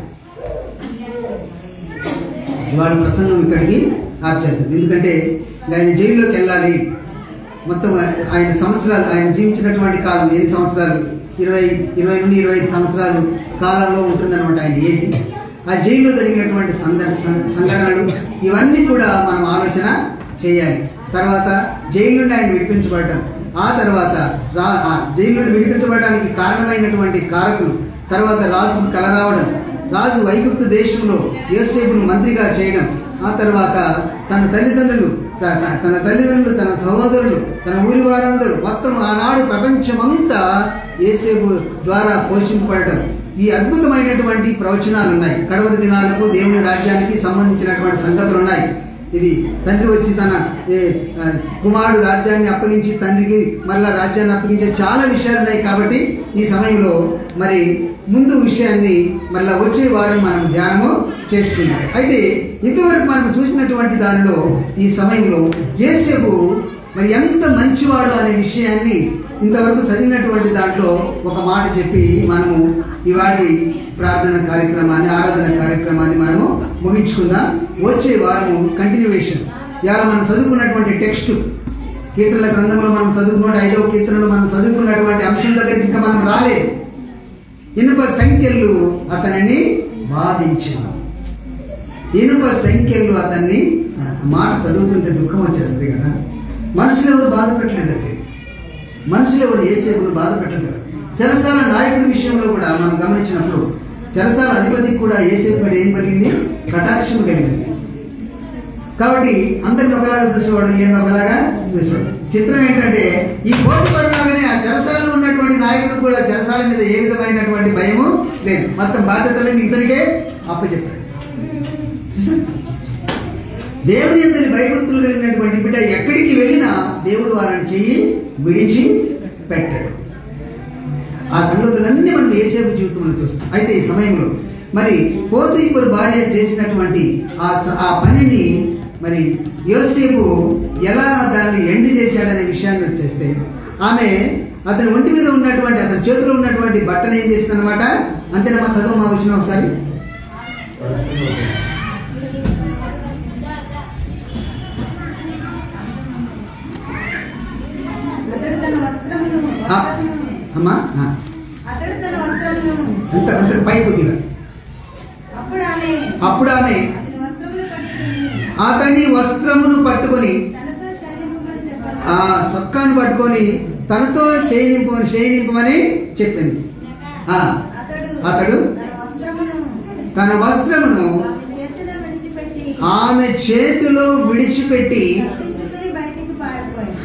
ఇవాళ ప్రసంగం ఇక్కడికి ఆఫ్ చేస్తాం ఎందుకంటే ఆయన జైల్లోకి వెళ్ళాలి మొత్తం ఆయన సంవత్సరాలు ఆయన జీవించినటువంటి కాలం ఎన్ని సంవత్సరాలు ఇరవై ఇరవై నుండి ఇరవై ఐదు సంవత్సరాలు కాలంలో ఉంటుందన్నమాట ఆయన ఏజ్ ఆ జైల్లో జరిగినటువంటి సంద సం- సంఘటనలు ఇవన్నీ కూడా మనం ఆలోచన చేయాలి తర్వాత జైలు నుండి ఆయన విడిపించబడటం ఆ తర్వాత రా ఆ జైలు నుండి విడిపించబడడానికి కారణమైనటువంటి కారకులు తర్వాత రాజుకు కల రావడం రాజు వైగుప్తు దేశంలో యోసేపును మంత్రిగా చేయడం ఆ తర్వాత తన తల్లిదండ్రులు త- త- తన తల్లిదండ్రులు తన సహోదరులు తన ఊరి వారందరూ మొత్తం ఆనాడు ప్రపంచమంతా ఏసేపు ద్వారా పోషింపబడటం ఈ అద్భుతమైనటువంటి ప్రవచనాలు ఉన్నాయి కడవరి దినాలకు దేవుని రాజ్యానికి సంబంధించినటువంటి సంగతులు ఉన్నాయి ఇది తండ్రి వచ్చి తన ఏ, ఆ, కుమారుడు రాజ్యాన్ని అప్పగించి తండ్రికి మరలా రాజ్యాన్ని అప్పగించే చాలా విషయాలు ఉన్నాయి కాబట్టి ఈ సమయంలో మరి ముందు విషయాన్ని మరలా వచ్చే వారం మనం ధ్యానము చేసుకుందాం అయితే ఇంతవరకు మనం చూసినటువంటి దానిలో ఈ సమయంలో యేసేపు మరి ఎంత మంచివాడు అనే విషయాన్ని ఇంతవరకు చదివినటువంటి దాంట్లో ఒక మాట చెప్పి మనము ఇవాటి ప్రార్థన కార్యక్రమాన్ని ఆరాధన కార్యక్రమాన్ని మనము ముగించుకుందాం వచ్చే వారము కంటిన్యూవేషన్ ఇవాళ మనం చదువుకున్నటువంటి టెక్స్ట్ కీర్తనల గ్రంథంలో మనం చదువుకున్న ఐదవ కీర్తనలో మనం చదువుకున్నటువంటి అంశం దగ్గరికి ఇంకా మనం రాలేదు ఇనుప సంఖ్యలు అతనిని బాధించిన ఇనుప సంఖ్యలు అతన్ని ఆ మాట చదువుతుంటే దుఃఖం వచ్చేస్తుంది కదా మనుషులు ఎవరు బాధ పెట్టలేదండి మనుషులు ఎవరు ఏసేపులు బాధ పెట్టలేదు చెరసాల నాయకుడి విషయంలో కూడా మనం గమనించినప్పుడు చెరసాల అధిపతికి కూడా ఏసేపు కూడా ఏం కలిగింది కటాక్షం కలిగింది కాబట్టి అందరిని ఒకలాగా చూసేవాడు ఈయన ఒకలాగా చూసేవాడు చిత్రం ఏంటంటే ఈ కోటి పరులాగానే ఆ చెరసాలలో ఉన్నటువంటి నాయకుడు కూడా చెరసాల మీద ఏ విధమైనటువంటి భయము లేదు మొత్తం బాధ్యతలన్నీ ఇతనికే అప్పచెప్పాడు చూసారా? దేవుని ఎందరి భయభక్తులు కలిగినటువంటి బిడ్డ ఎక్కడికి వెళ్ళినా దేవుడు వారిని చెయ్యి విడిచి పెట్టాడు ఆ సంగతులన్నీ మనం ఏసేపు జీవితంలో చూస్తాం అయితే ఈ సమయంలో మరి పోతీపురు భార్య చేసినటువంటి ఆ స- ఆ పనిని మరి యోసేపు ఎలా దాన్ని ఎండ్ చేశాడనే విషయాన్ని వచ్చేస్తే ఆమె అతని ఒంటి మీద ఉన్నటువంటి అతని చేతిలో ఉన్నటువంటి బట్టను ఏం చేసిందనమాట అంతేనా మా చదువు మా వచ్చిన ఒకసారి అతడు తన వస్త్రమును ఆ, వస్త్రమును అమ్మా ఆ, అతడు తన వస్త్రమును అంత అంత పై కొద్దిగా అప్పుడు ఆమె అప్పుడు ఆమె అతని వస్త్రమును పట్టుకుని అతని వస్త్రమును పట్టుకొని తనతో శరీరమును చెప్పాలి ఆ చొక్కాను పట్టుకొని తనతో చేయనింపమని చేయనింపమని చెప్పింది ఆ, అతడు అతడు తన వస్త్రమును తన వస్త్రమును ఆమె చేతిలో విడిచిపెట్టి ఆమె చేతిలో విడిచిపెట్టి తప్పించుకుని బయటికి పారిపోయాడు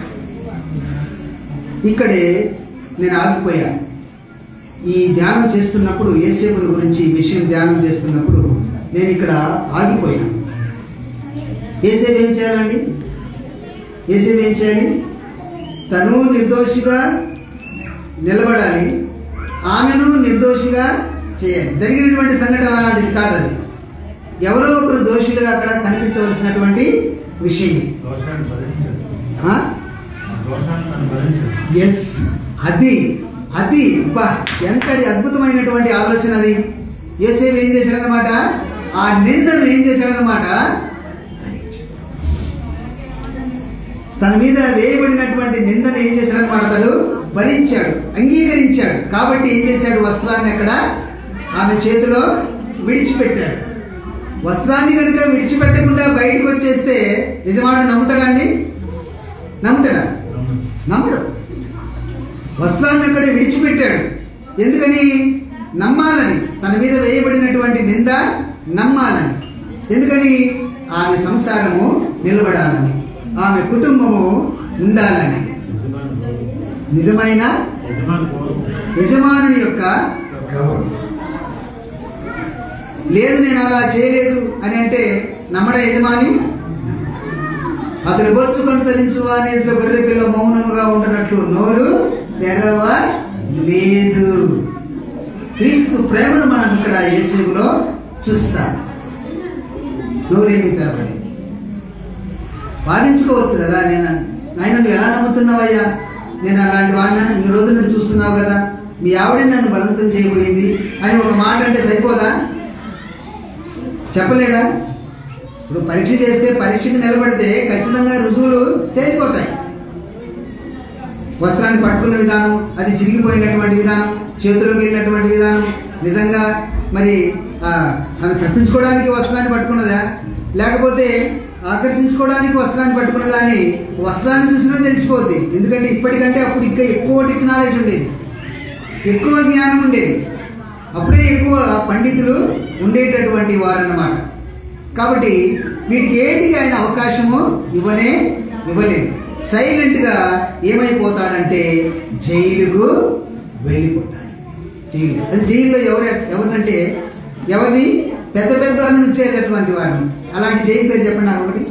ఇక్కడే నేను ఆగిపోయాను ఈ ధ్యానం చేస్తున్నప్పుడు ఏసేపుల గురించి ఈ విషయం ధ్యానం చేస్తున్నప్పుడు నేను ఇక్కడ ఆగిపోయాను ఏసేపు ఏం చేయాలండి ఏసేపు ఏం చేయాలి తను నిర్దోషిగా నిలబడాలి ఆమెను నిర్దోషిగా చేయాలి జరిగినటువంటి సంఘటన అలాంటిది కాదు అది ఎవరో ఒకరు దోషులుగా అక్కడ కనిపించవలసినటువంటి విషయం దోషాన్ని భరించదు ఆ? దోషాన్ని తను భరించదు ఎస్ అది అది బా ఎంతటి అద్భుతమైనటువంటి ఆలోచన అది యేసేపు ఏం చేశాడనమాట ఆ నిందను ఏం చేశాడనమాట తన మీద వేయబడినటువంటి నిందను ఏం చేశాడనమాట అతడు భరించాడు అంగీకరించాడు కాబట్టి ఏం చేశాడు వస్త్రాన్ని అక్కడ ఆమె చేతిలో విడిచిపెట్టాడు వస్త్రాన్ని కనుక విడిచిపెట్టకుండా బయటకు వచ్చేస్తే యజమాడు నమ్ముతాడా అండి నమ్ముతాడా నమ్మడు వస్త్రాన్ని అక్కడే విడిచిపెట్టాడు ఎందుకని నమ్మాలని తన మీద వేయబడినటువంటి నింద నమ్మాలని ఎందుకని ఆమె సంసారము నిలబడాలని ఆమె కుటుంబము ఉండాలని నిజమైన యజమాని కోరుకు యజమానుని యొక్క గౌరవం లేదు నేను అలా చేయలేదు అని అంటే నమ్మడ యజమాని అతడు బొచ్చు కొంతరించు అనేది గొర్రె పిల్ల మౌనముగా ఉంటున్నట్లు నోరు తెరవ లేదు క్రీస్తు ప్రేమను మనం ఇక్కడ యేసులో చూస్తాం నోరేమి తెరవలేదు వాదించుకోవచ్చు కదా నేను నాయన నువ్వు ఎలా నమ్ముతున్నావయ్యా నేను అలాంటి వాడినా ఇన్ని రోజుల నుండి చూస్తున్నావు కదా మీ ఆవిడే నన్ను బలవంతం చేయబోయింది అని ఒక మాట అంటే సరిపోదా చెప్పలేడా ఇప్పుడు పరీక్ష చేస్తే పరీక్షకు నిలబడితే ఖచ్చితంగా రుజువులు తేలిపోతాయి వస్త్రాన్ని పట్టుకున్న విధానం అది చిరిగిపోయినటువంటి విధానం చేతిలోకి వెళ్ళినటువంటి విధానం నిజంగా మరి ఆ, ఆమె తప్పించుకోవడానికి వస్త్రాన్ని పట్టుకున్నదా లేకపోతే ఆకర్షించుకోవడానికి వస్త్రాన్ని పట్టుకున్నదా అని వస్త్రాన్ని చూసినా తెలిసిపోద్ది ఎందుకంటే ఇప్పటికంటే అప్పుడు ఇంకా ఎక్కువ టెక్నాలజీ ఉండేది ఎక్కువ జ్ఞానం ఉండేది అప్పుడే ఎక్కువ పండితులు ఉండేటటువంటి వారన్నమాట కాబట్టి వీటికి ఏంటికి ఆయన అవకాశము ఇవ్వనే ఇవ్వలేదు సైలెంట్గా ఏమైపోతాడంటే జైలుకు వెళ్ళిపోతాడు జైలు అది జైల్లో ఎవరు ఎవరినంటే ఎవరిని పెద్ద పెద్ద వాళ్ళని ఉంచేటటువంటి వారిని అలాంటి జైలు పేరు చెప్పండి నాకు ఒకటి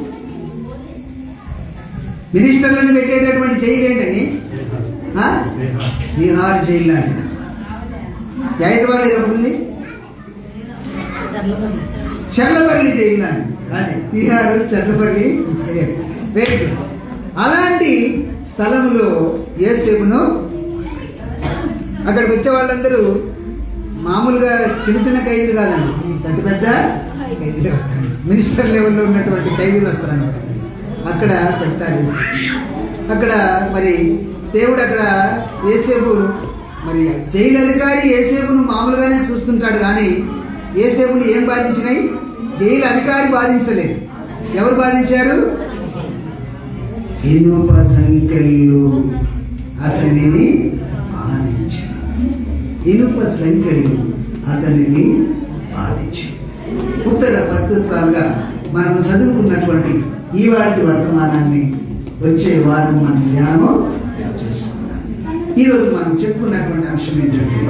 మినిస్టర్లను పెట్టేటటువంటి జైలు ఏంటండి ఆ? బీహార్ జైలు లాంటిది హైదరాబాద్ ఇది ఒకటి ఉంది చర్లపల్లి జైలు లాంటిది అది Bihar Cherlapally jail very good అలాంటి స్థలములో యేసేపును అక్కడికి వచ్చే వాళ్ళందరూ మామూలుగా చిన్న చిన్న ఖైదీలు కాదండి పెద్ద పెద్ద ఖైదీలు వస్తారు మినిస్టర్ లెవెల్లో ఉన్నటువంటి ఖైదీలు వస్తారన్నమాట అక్కడ పెడతారు యేసేపు. అక్కడ మరి దేవుడు అక్కడ ఏసేపు మరి జైలు అధికారి ఏసేపును మామూలుగానే చూస్తుంటాడు కానీ ఏసేపుని ఏం బాధించినాయి జైలు అధికారి బాధించలేదు ఎవరు బాధించారు ఇనుప సంఖ్యలు అతనిని బాధించారు ఇనుప సంఖ్యలు అతనిని బాధించారు ఉత్తర పద్ధతులుగా మనం చదువుకున్నటువంటి ఈవాటి వర్తమానాన్ని వచ్చే వారం మనం ధ్యానం చేసుకుందాం ఈరోజు మనం చెప్పుకున్నటువంటి అంశం ఏంటంటే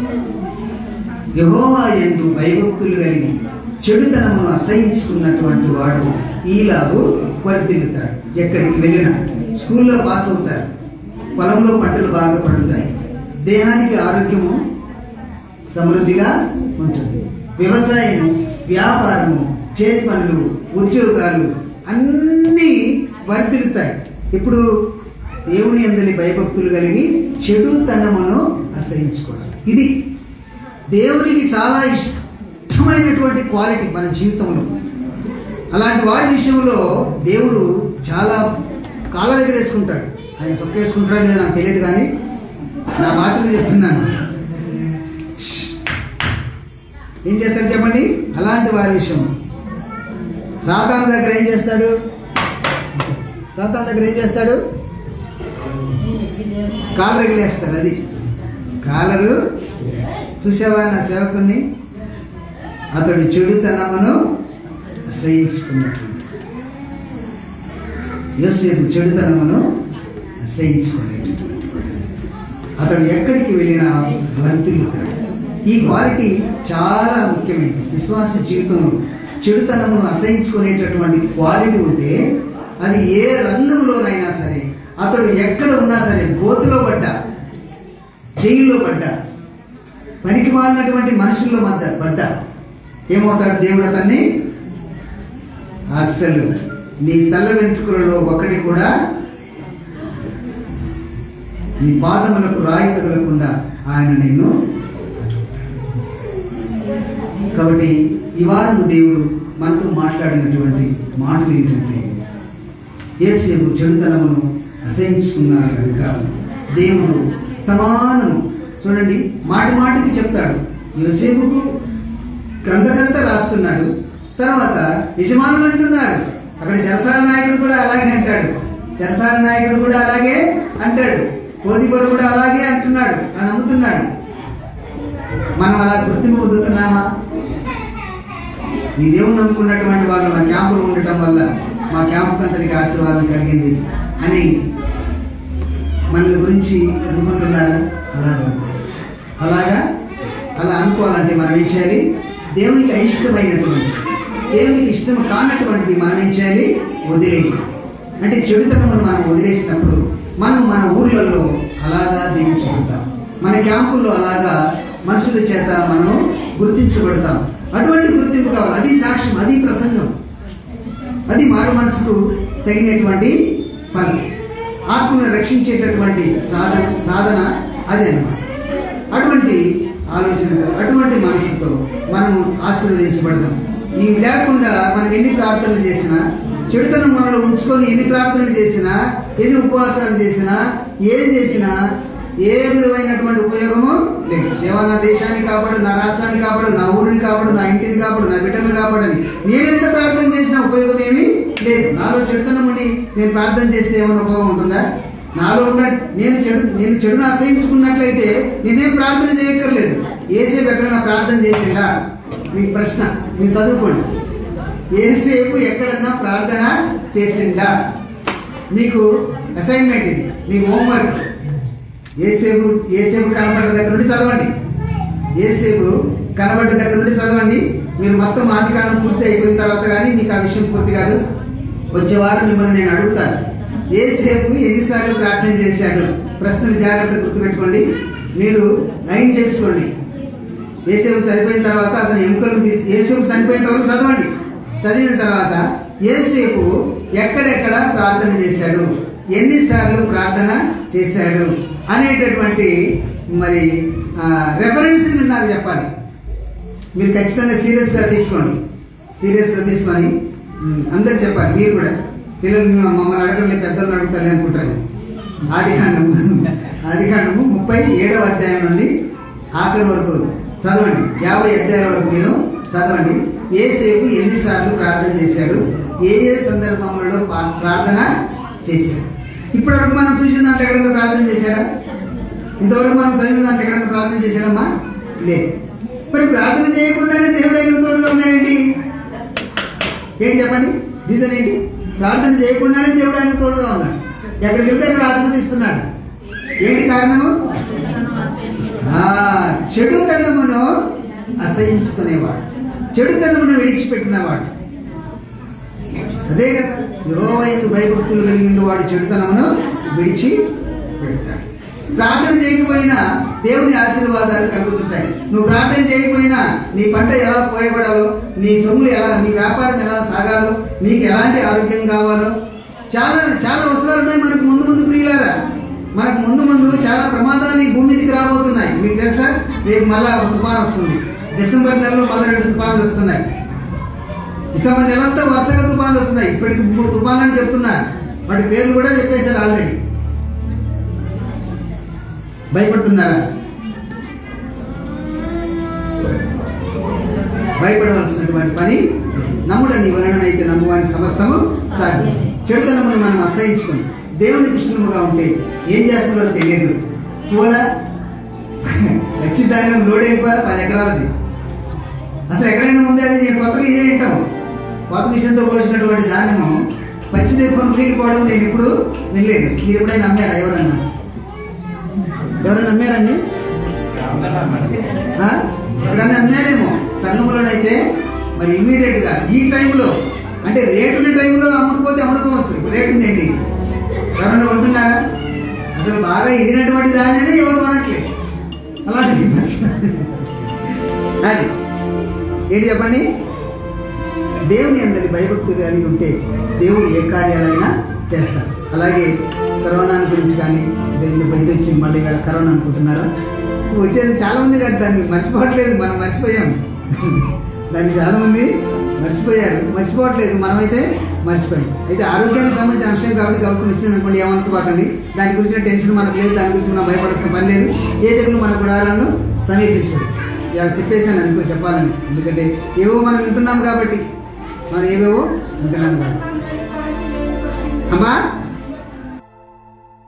యహోవా ఎందు భయభక్తులు కలిగి చెడుతనమును అసహించుకున్నటువంటి వాడు ఈలాగు వర్తిల్లుతాడు ఎక్కడికి వెళ్ళినా స్కూల్లో పాస్ అవుతారు పొలంలో పంటలు బాగా పండుతాయి దేహానికి ఆరోగ్యము సమృద్ధిగా ఉంటుంది వ్యవసాయము వ్యాపారము చేతి పనులు ఉద్యోగాలు అన్నీ వర్తిల్లుతాయి ఇప్పుడు దేవుని అందరి భయభక్తులు కలిగి చెడుతనమును అసహించుకోవాలి ఇది దేవునికి చాలా ఇష్టమైనటువంటి క్వాలిటీ మన జీవితంలో అలాంటి వారి విషయంలో దేవుడు చాలా కాళ్ళ దగ్గర వేసుకుంటాడు ఆయన సొక్కేసుకుంటాడో లేదో నాకు తెలియదు కానీ నా భాషలో చెప్తున్నాను ఏం చేస్తాడు చెప్పండి అలాంటి వారి విషయం సాతాను దగ్గర ఏం చేస్తాడు సాతాను దగ్గర ఏం చేస్తాడు కాలర్ ఎగిలేస్తాడు అది కాలరు చూసావా నా సేవకుని అతడు చెడుతనమును అసహించుకున్నట్టు యోసేపు చెడుతనమును అసహించుకునేటటువంటి వాడు. అతడు ఎక్కడికి వెళ్ళినా వర్తిల్లుతాడు ఈ క్వాలిటీ చాలా ముఖ్యమైనది విశ్వాస జీవితంలో చెడుతనమును అసహించుకునేటటువంటి క్వాలిటీ ఉంటే అది ఏ రంగంలోనైనా సరే అతడు ఎక్కడ ఉన్నా సరే గోతులో పడ్డా జైల్లో పడ్డా పనికి మాలినటువంటి మనుషుల్లో మధ్య పడ్డా ఏమవుతాడు దేవుడు అతన్ని అస్సలు నీ తల్ల వెంట్రుకలలో ఒకటి కూడా నీ పాదములకు రాయి తగలకుండా ఆయన నిన్ను కాబట్టి ఈ వారము దేవుడు మనతో మాట్లాడినటువంటి మాటలు ఏంటంటే యేసేపు చెడుతనమును అసహించుకున్నాడు కనుక దేవుడు సమానము చూడండి మాటి మాటికి చెప్తాడు యోసేపుకు గ్రంథకంతా రాస్తున్నాడు తర్వాత యజమానులు అంటున్నారు అక్కడ చెరసాల నాయకుడు కూడా అలాగే అంటాడు చెరసాల నాయకుడు కూడా అలాగే అంటాడు కోదిపొరు కూడా అలాగే అంటున్నాడు అని నమ్ముతున్నాడు మనం అలా గుర్తింపు పొందుతున్నామా ఈ దేవుని నమ్ముకున్నటువంటి వాళ్ళు మా క్యాంపులో ఉండటం వల్ల మా క్యాంపు అంతటికి ఆశీర్వాదం కలిగింది అని మన గురించి అనుకుంటున్నారు అలా అలాగా అలా అనుకోవాలంటే మనం ఏం చేయాలి దేవునికి అయిష్టమైనటువంటి దేవునికి ఇష్టం కానటువంటి మనం ఏం చేయాలి వదిలేయాలి అంటే చెడుతనమును మనం వదిలేసినప్పుడు మనం మన ఊర్లలో అలాగా దీవించబడతాం మన క్యాంపుల్లో అలాగా మనుషుల చేత మనం గుర్తించబడతాం అటువంటి గుర్తింపు కావాలి అది సాక్ష్యం అది ప్రసంగం అది మారు మనసుకు తగినటువంటి ఫలం ఆత్మను రక్షించేటటువంటి సాధన సాధన అదే అన్నమాట అటువంటి ఆలోచన అటువంటి మనసుతో మనము ఆశీర్వదించబడదాం ఇవి లేకుండా మనం ఎన్ని ప్రార్థనలు చేసినా చెడుతనం మనలో ఉంచుకొని ఎన్ని ప్రార్థనలు చేసినా ఎన్ని ఉపవాసాలు చేసినా ఏం చేసినా ఏ విధమైనటువంటి ఉపయోగము లేదు దేవా నా దేశాన్ని కాపాడు నా రాష్ట్రాన్ని కాపాడు నా ఊరిని కాపాడు నా ఇంటిని కాపాడు నా బిడ్డలను కాపాడని నేనెంత ప్రార్థన చేసినా ఉపయోగం ఏమీ లేదు నాలో చెడుతనం ఉండి నేను ప్రార్థన చేస్తే ఏమైనా ఉపయోగం ఉంటుందా నాలో ఉన్న నేను చెడు నేను చెడును అసహించుకున్నట్లయితే నేనేం ప్రార్థన చేయక్కర్లేదు ఏసేపు ఎక్కడైనా ప్రార్థన చేసిందా మీకు ప్రశ్న మీరు చదువుకోండి ఏసేపు ఎక్కడన్నా ప్రార్థన చేసిందా మీకు అసైన్మెంట్ ఇది మీకు హోంవర్క్ ఏసేపు ఏసేపు కనబడ్డ దగ్గర నుండి చదవండి ఏసేపు కనబడ్డ దగ్గర నుండి చదవండి మీరు మొత్తం ఆదికాండం పూర్తి అయిపోయిన తర్వాత కానీ మీకు ఆ విషయం పూర్తి కాదు వచ్చే వారం మిమ్మల్ని నేను అడుగుతాను ఏసేపు ఎన్నిసార్లు ప్రార్థన చేశాడు ప్రశ్నలు జాగ్రత్త గుర్తుపెట్టుకోండి మీరు లైన్ చేసుకోండి ఏసేపు చనిపోయిన తర్వాత అతను ఎముకలను తీసి ఏసేపు చనిపోయేంత వరకు చదవండి చదివిన తర్వాత ఏసేపు ఎక్కడెక్కడ ప్రార్థన చేశాడు ఎన్నిసార్లు ప్రార్థన చేశాడు అనేటటువంటి మరి రెఫరెన్స్ మీరు నాకు చెప్పాలి మీరు ఖచ్చితంగా సీరియస్గా తీసుకోండి సీరియస్గా తీసుకొని ఉమ్, అందరు చెప్పాలి మీరు కూడా పిల్లలు మేము మమ్మల్ని అడగలే పెద్దలను అడుగుతారు అనుకుంటారు ఆది కాండము ఆది కాండము ముప్పై ఏడవ అధ్యాయం నుండి ఆఖరి వరకు చదవండి యాభై అధ్యాయం వరకు మీరు చదవండి ఏసేపు ఎన్నిసార్లు ప్రార్థన చేశాడు ఏ ఏ సందర్భంలో పా- ప్రార్థన చేశాడు ఇప్పటివరకు మనం చూసిన దాంట్లో ఎక్కడైనా ప్రార్థన చేశాడా ఇంతవరకు మనం చదివిన దాంట్లో ఎక్కడైనా ప్రార్థన చేశాడమ్మా లేదు మరి ప్రార్థన చేయకుండానే దేవుడు అయిన తోడుగా ఉన్నాడేంటి ఏంటి చెప్పండి రీజన్ ఏంటి ప్రార్థన చేయకుండానే దేవుడు ఆయన తోడుగా ఉన్నాడు ఎక్కడికి వెళ్తే అక్కడ ఆశీర్వదిస్తున్నాడు ఏంటి కారణము ఆ, చెడు కన్నమును అసహించుకునేవాడు చెడు కన్నమును విడిచిపెట్టినవాడు అదే కదా యోవైందు భయభక్తులు కలిగిన వాడు చెడుతనమును విడిచి పెడతాడు ప్రార్థన చేయకపోయినా దేవుని ఆశీర్వాదాలు కలుగుతుంటాయి నువ్వు ప్రార్థన చేయకపోయినా నీ పంట ఎలా పోయబడాలో నీ సొమ్ములు ఎలా నీ వ్యాపారం ఎలా సాగాలో నీకు ఎలాంటి ఆరోగ్యం కావాలో చాలా చాలా అవసరాలు ఉన్నాయి మనకు ముందు ముందు ప్రియులారా మనకు ముందు ముందు చాలా ప్రమాదాలు ఈ భూమి మీదకి రాబోతున్నాయి మీకు తెలుసా రేపు మళ్ళా ఒక తుఫాన్ వస్తుంది డిసెంబర్ నెలలో మళ్ళీ రెండు తుఫాన్లు వస్తున్నాయి డిసెంబర్ నెలంతా వరుసగా తుఫాన్లు వస్తున్నాయి ఇప్పటికి మూడు తుఫాన్లు అని చెప్తున్నారు వాటి పేర్లు కూడా చెప్పేశారు ఆల్రెడీ భయపడుతున్నారా భయపడవలసినటువంటి పని నమ్ముడని వలననైతే నమ్మువానికి సమస్తము సాధ్యం చెడుతనమును మనం అసహించుకుని దేవునికి ఇష్టముగా ఉంటే ఏం చేస్తుందో తెలియదు కూడా లక్ష ధాన్యం లోడ్ అయిపోయాలి పది ఎకరాలది అసలు ఎక్కడైనా ఉంది అది నేను కొత్తగా ఇదే వింటాం కొత్త మిషన్తో కోసినటువంటి ధాన్యము పచ్చి తెప్పుకొని పీకిపోవడం నేను ఇప్పుడు వినలేదు మీరు ఎప్పుడైనా నమ్మారా ఎవరన్నా ఎవరైనా నమ్మారండి ఆ? ఎప్పుడన్నా అమ్మారేమో సంఘంలోనైతే మరి ఇమీడియట్గా ఈ టైంలో అంటే రేటు ఉన్న టైంలో అమ్ముడుపోతే అమ్ముడుకోవచ్చు ఇప్పుడు రేటు ఉందండి ఎవరన్నా కొంటున్నారా అసలు బాగా ఎండినటువంటి దానినే ఎవరు కొనట్లేదు అలాంటిది అది ఏంటి చెప్పండి దేవుని అందరి భయభక్తులు కలిగి ఉంటే దేవుడు ఏ కార్యాలైనా చేస్తాడు అలాగే కరోనా గురించి కానీ ఇది ఇది వచ్చింది మళ్ళీ ఇవాళ కరోనా అనుకుంటున్నారా వచ్చేది చాలా మంది కాదు దాన్ని మర్చిపోవట్లేదు మనం మర్చిపోయాం దాన్ని చాలా మంది మర్చిపోయారు మర్చిపోవట్లేదు మనమైతే మర్చిపోయాం అయితే ఆరోగ్యానికి సంబంధించిన అంశం కాబట్టి గవర్నమెంట్ వచ్చింది అనుకోండి ఏమనుకోకండి దాని గురించిన టెన్షన్ మనకు లేదు దాని గురించి మనం భయపడాల్సిన పని లేదు ఏ తెగులు మన గుడాలను సమీపించదు ఇలా చెప్పేసాను అందుకో చెప్పాలని ఎందుకంటే ఏవో మనం వింటున్నాం కాబట్టి మనం ఏవేవో వింటున్నాం కాబట్టి అమ్మా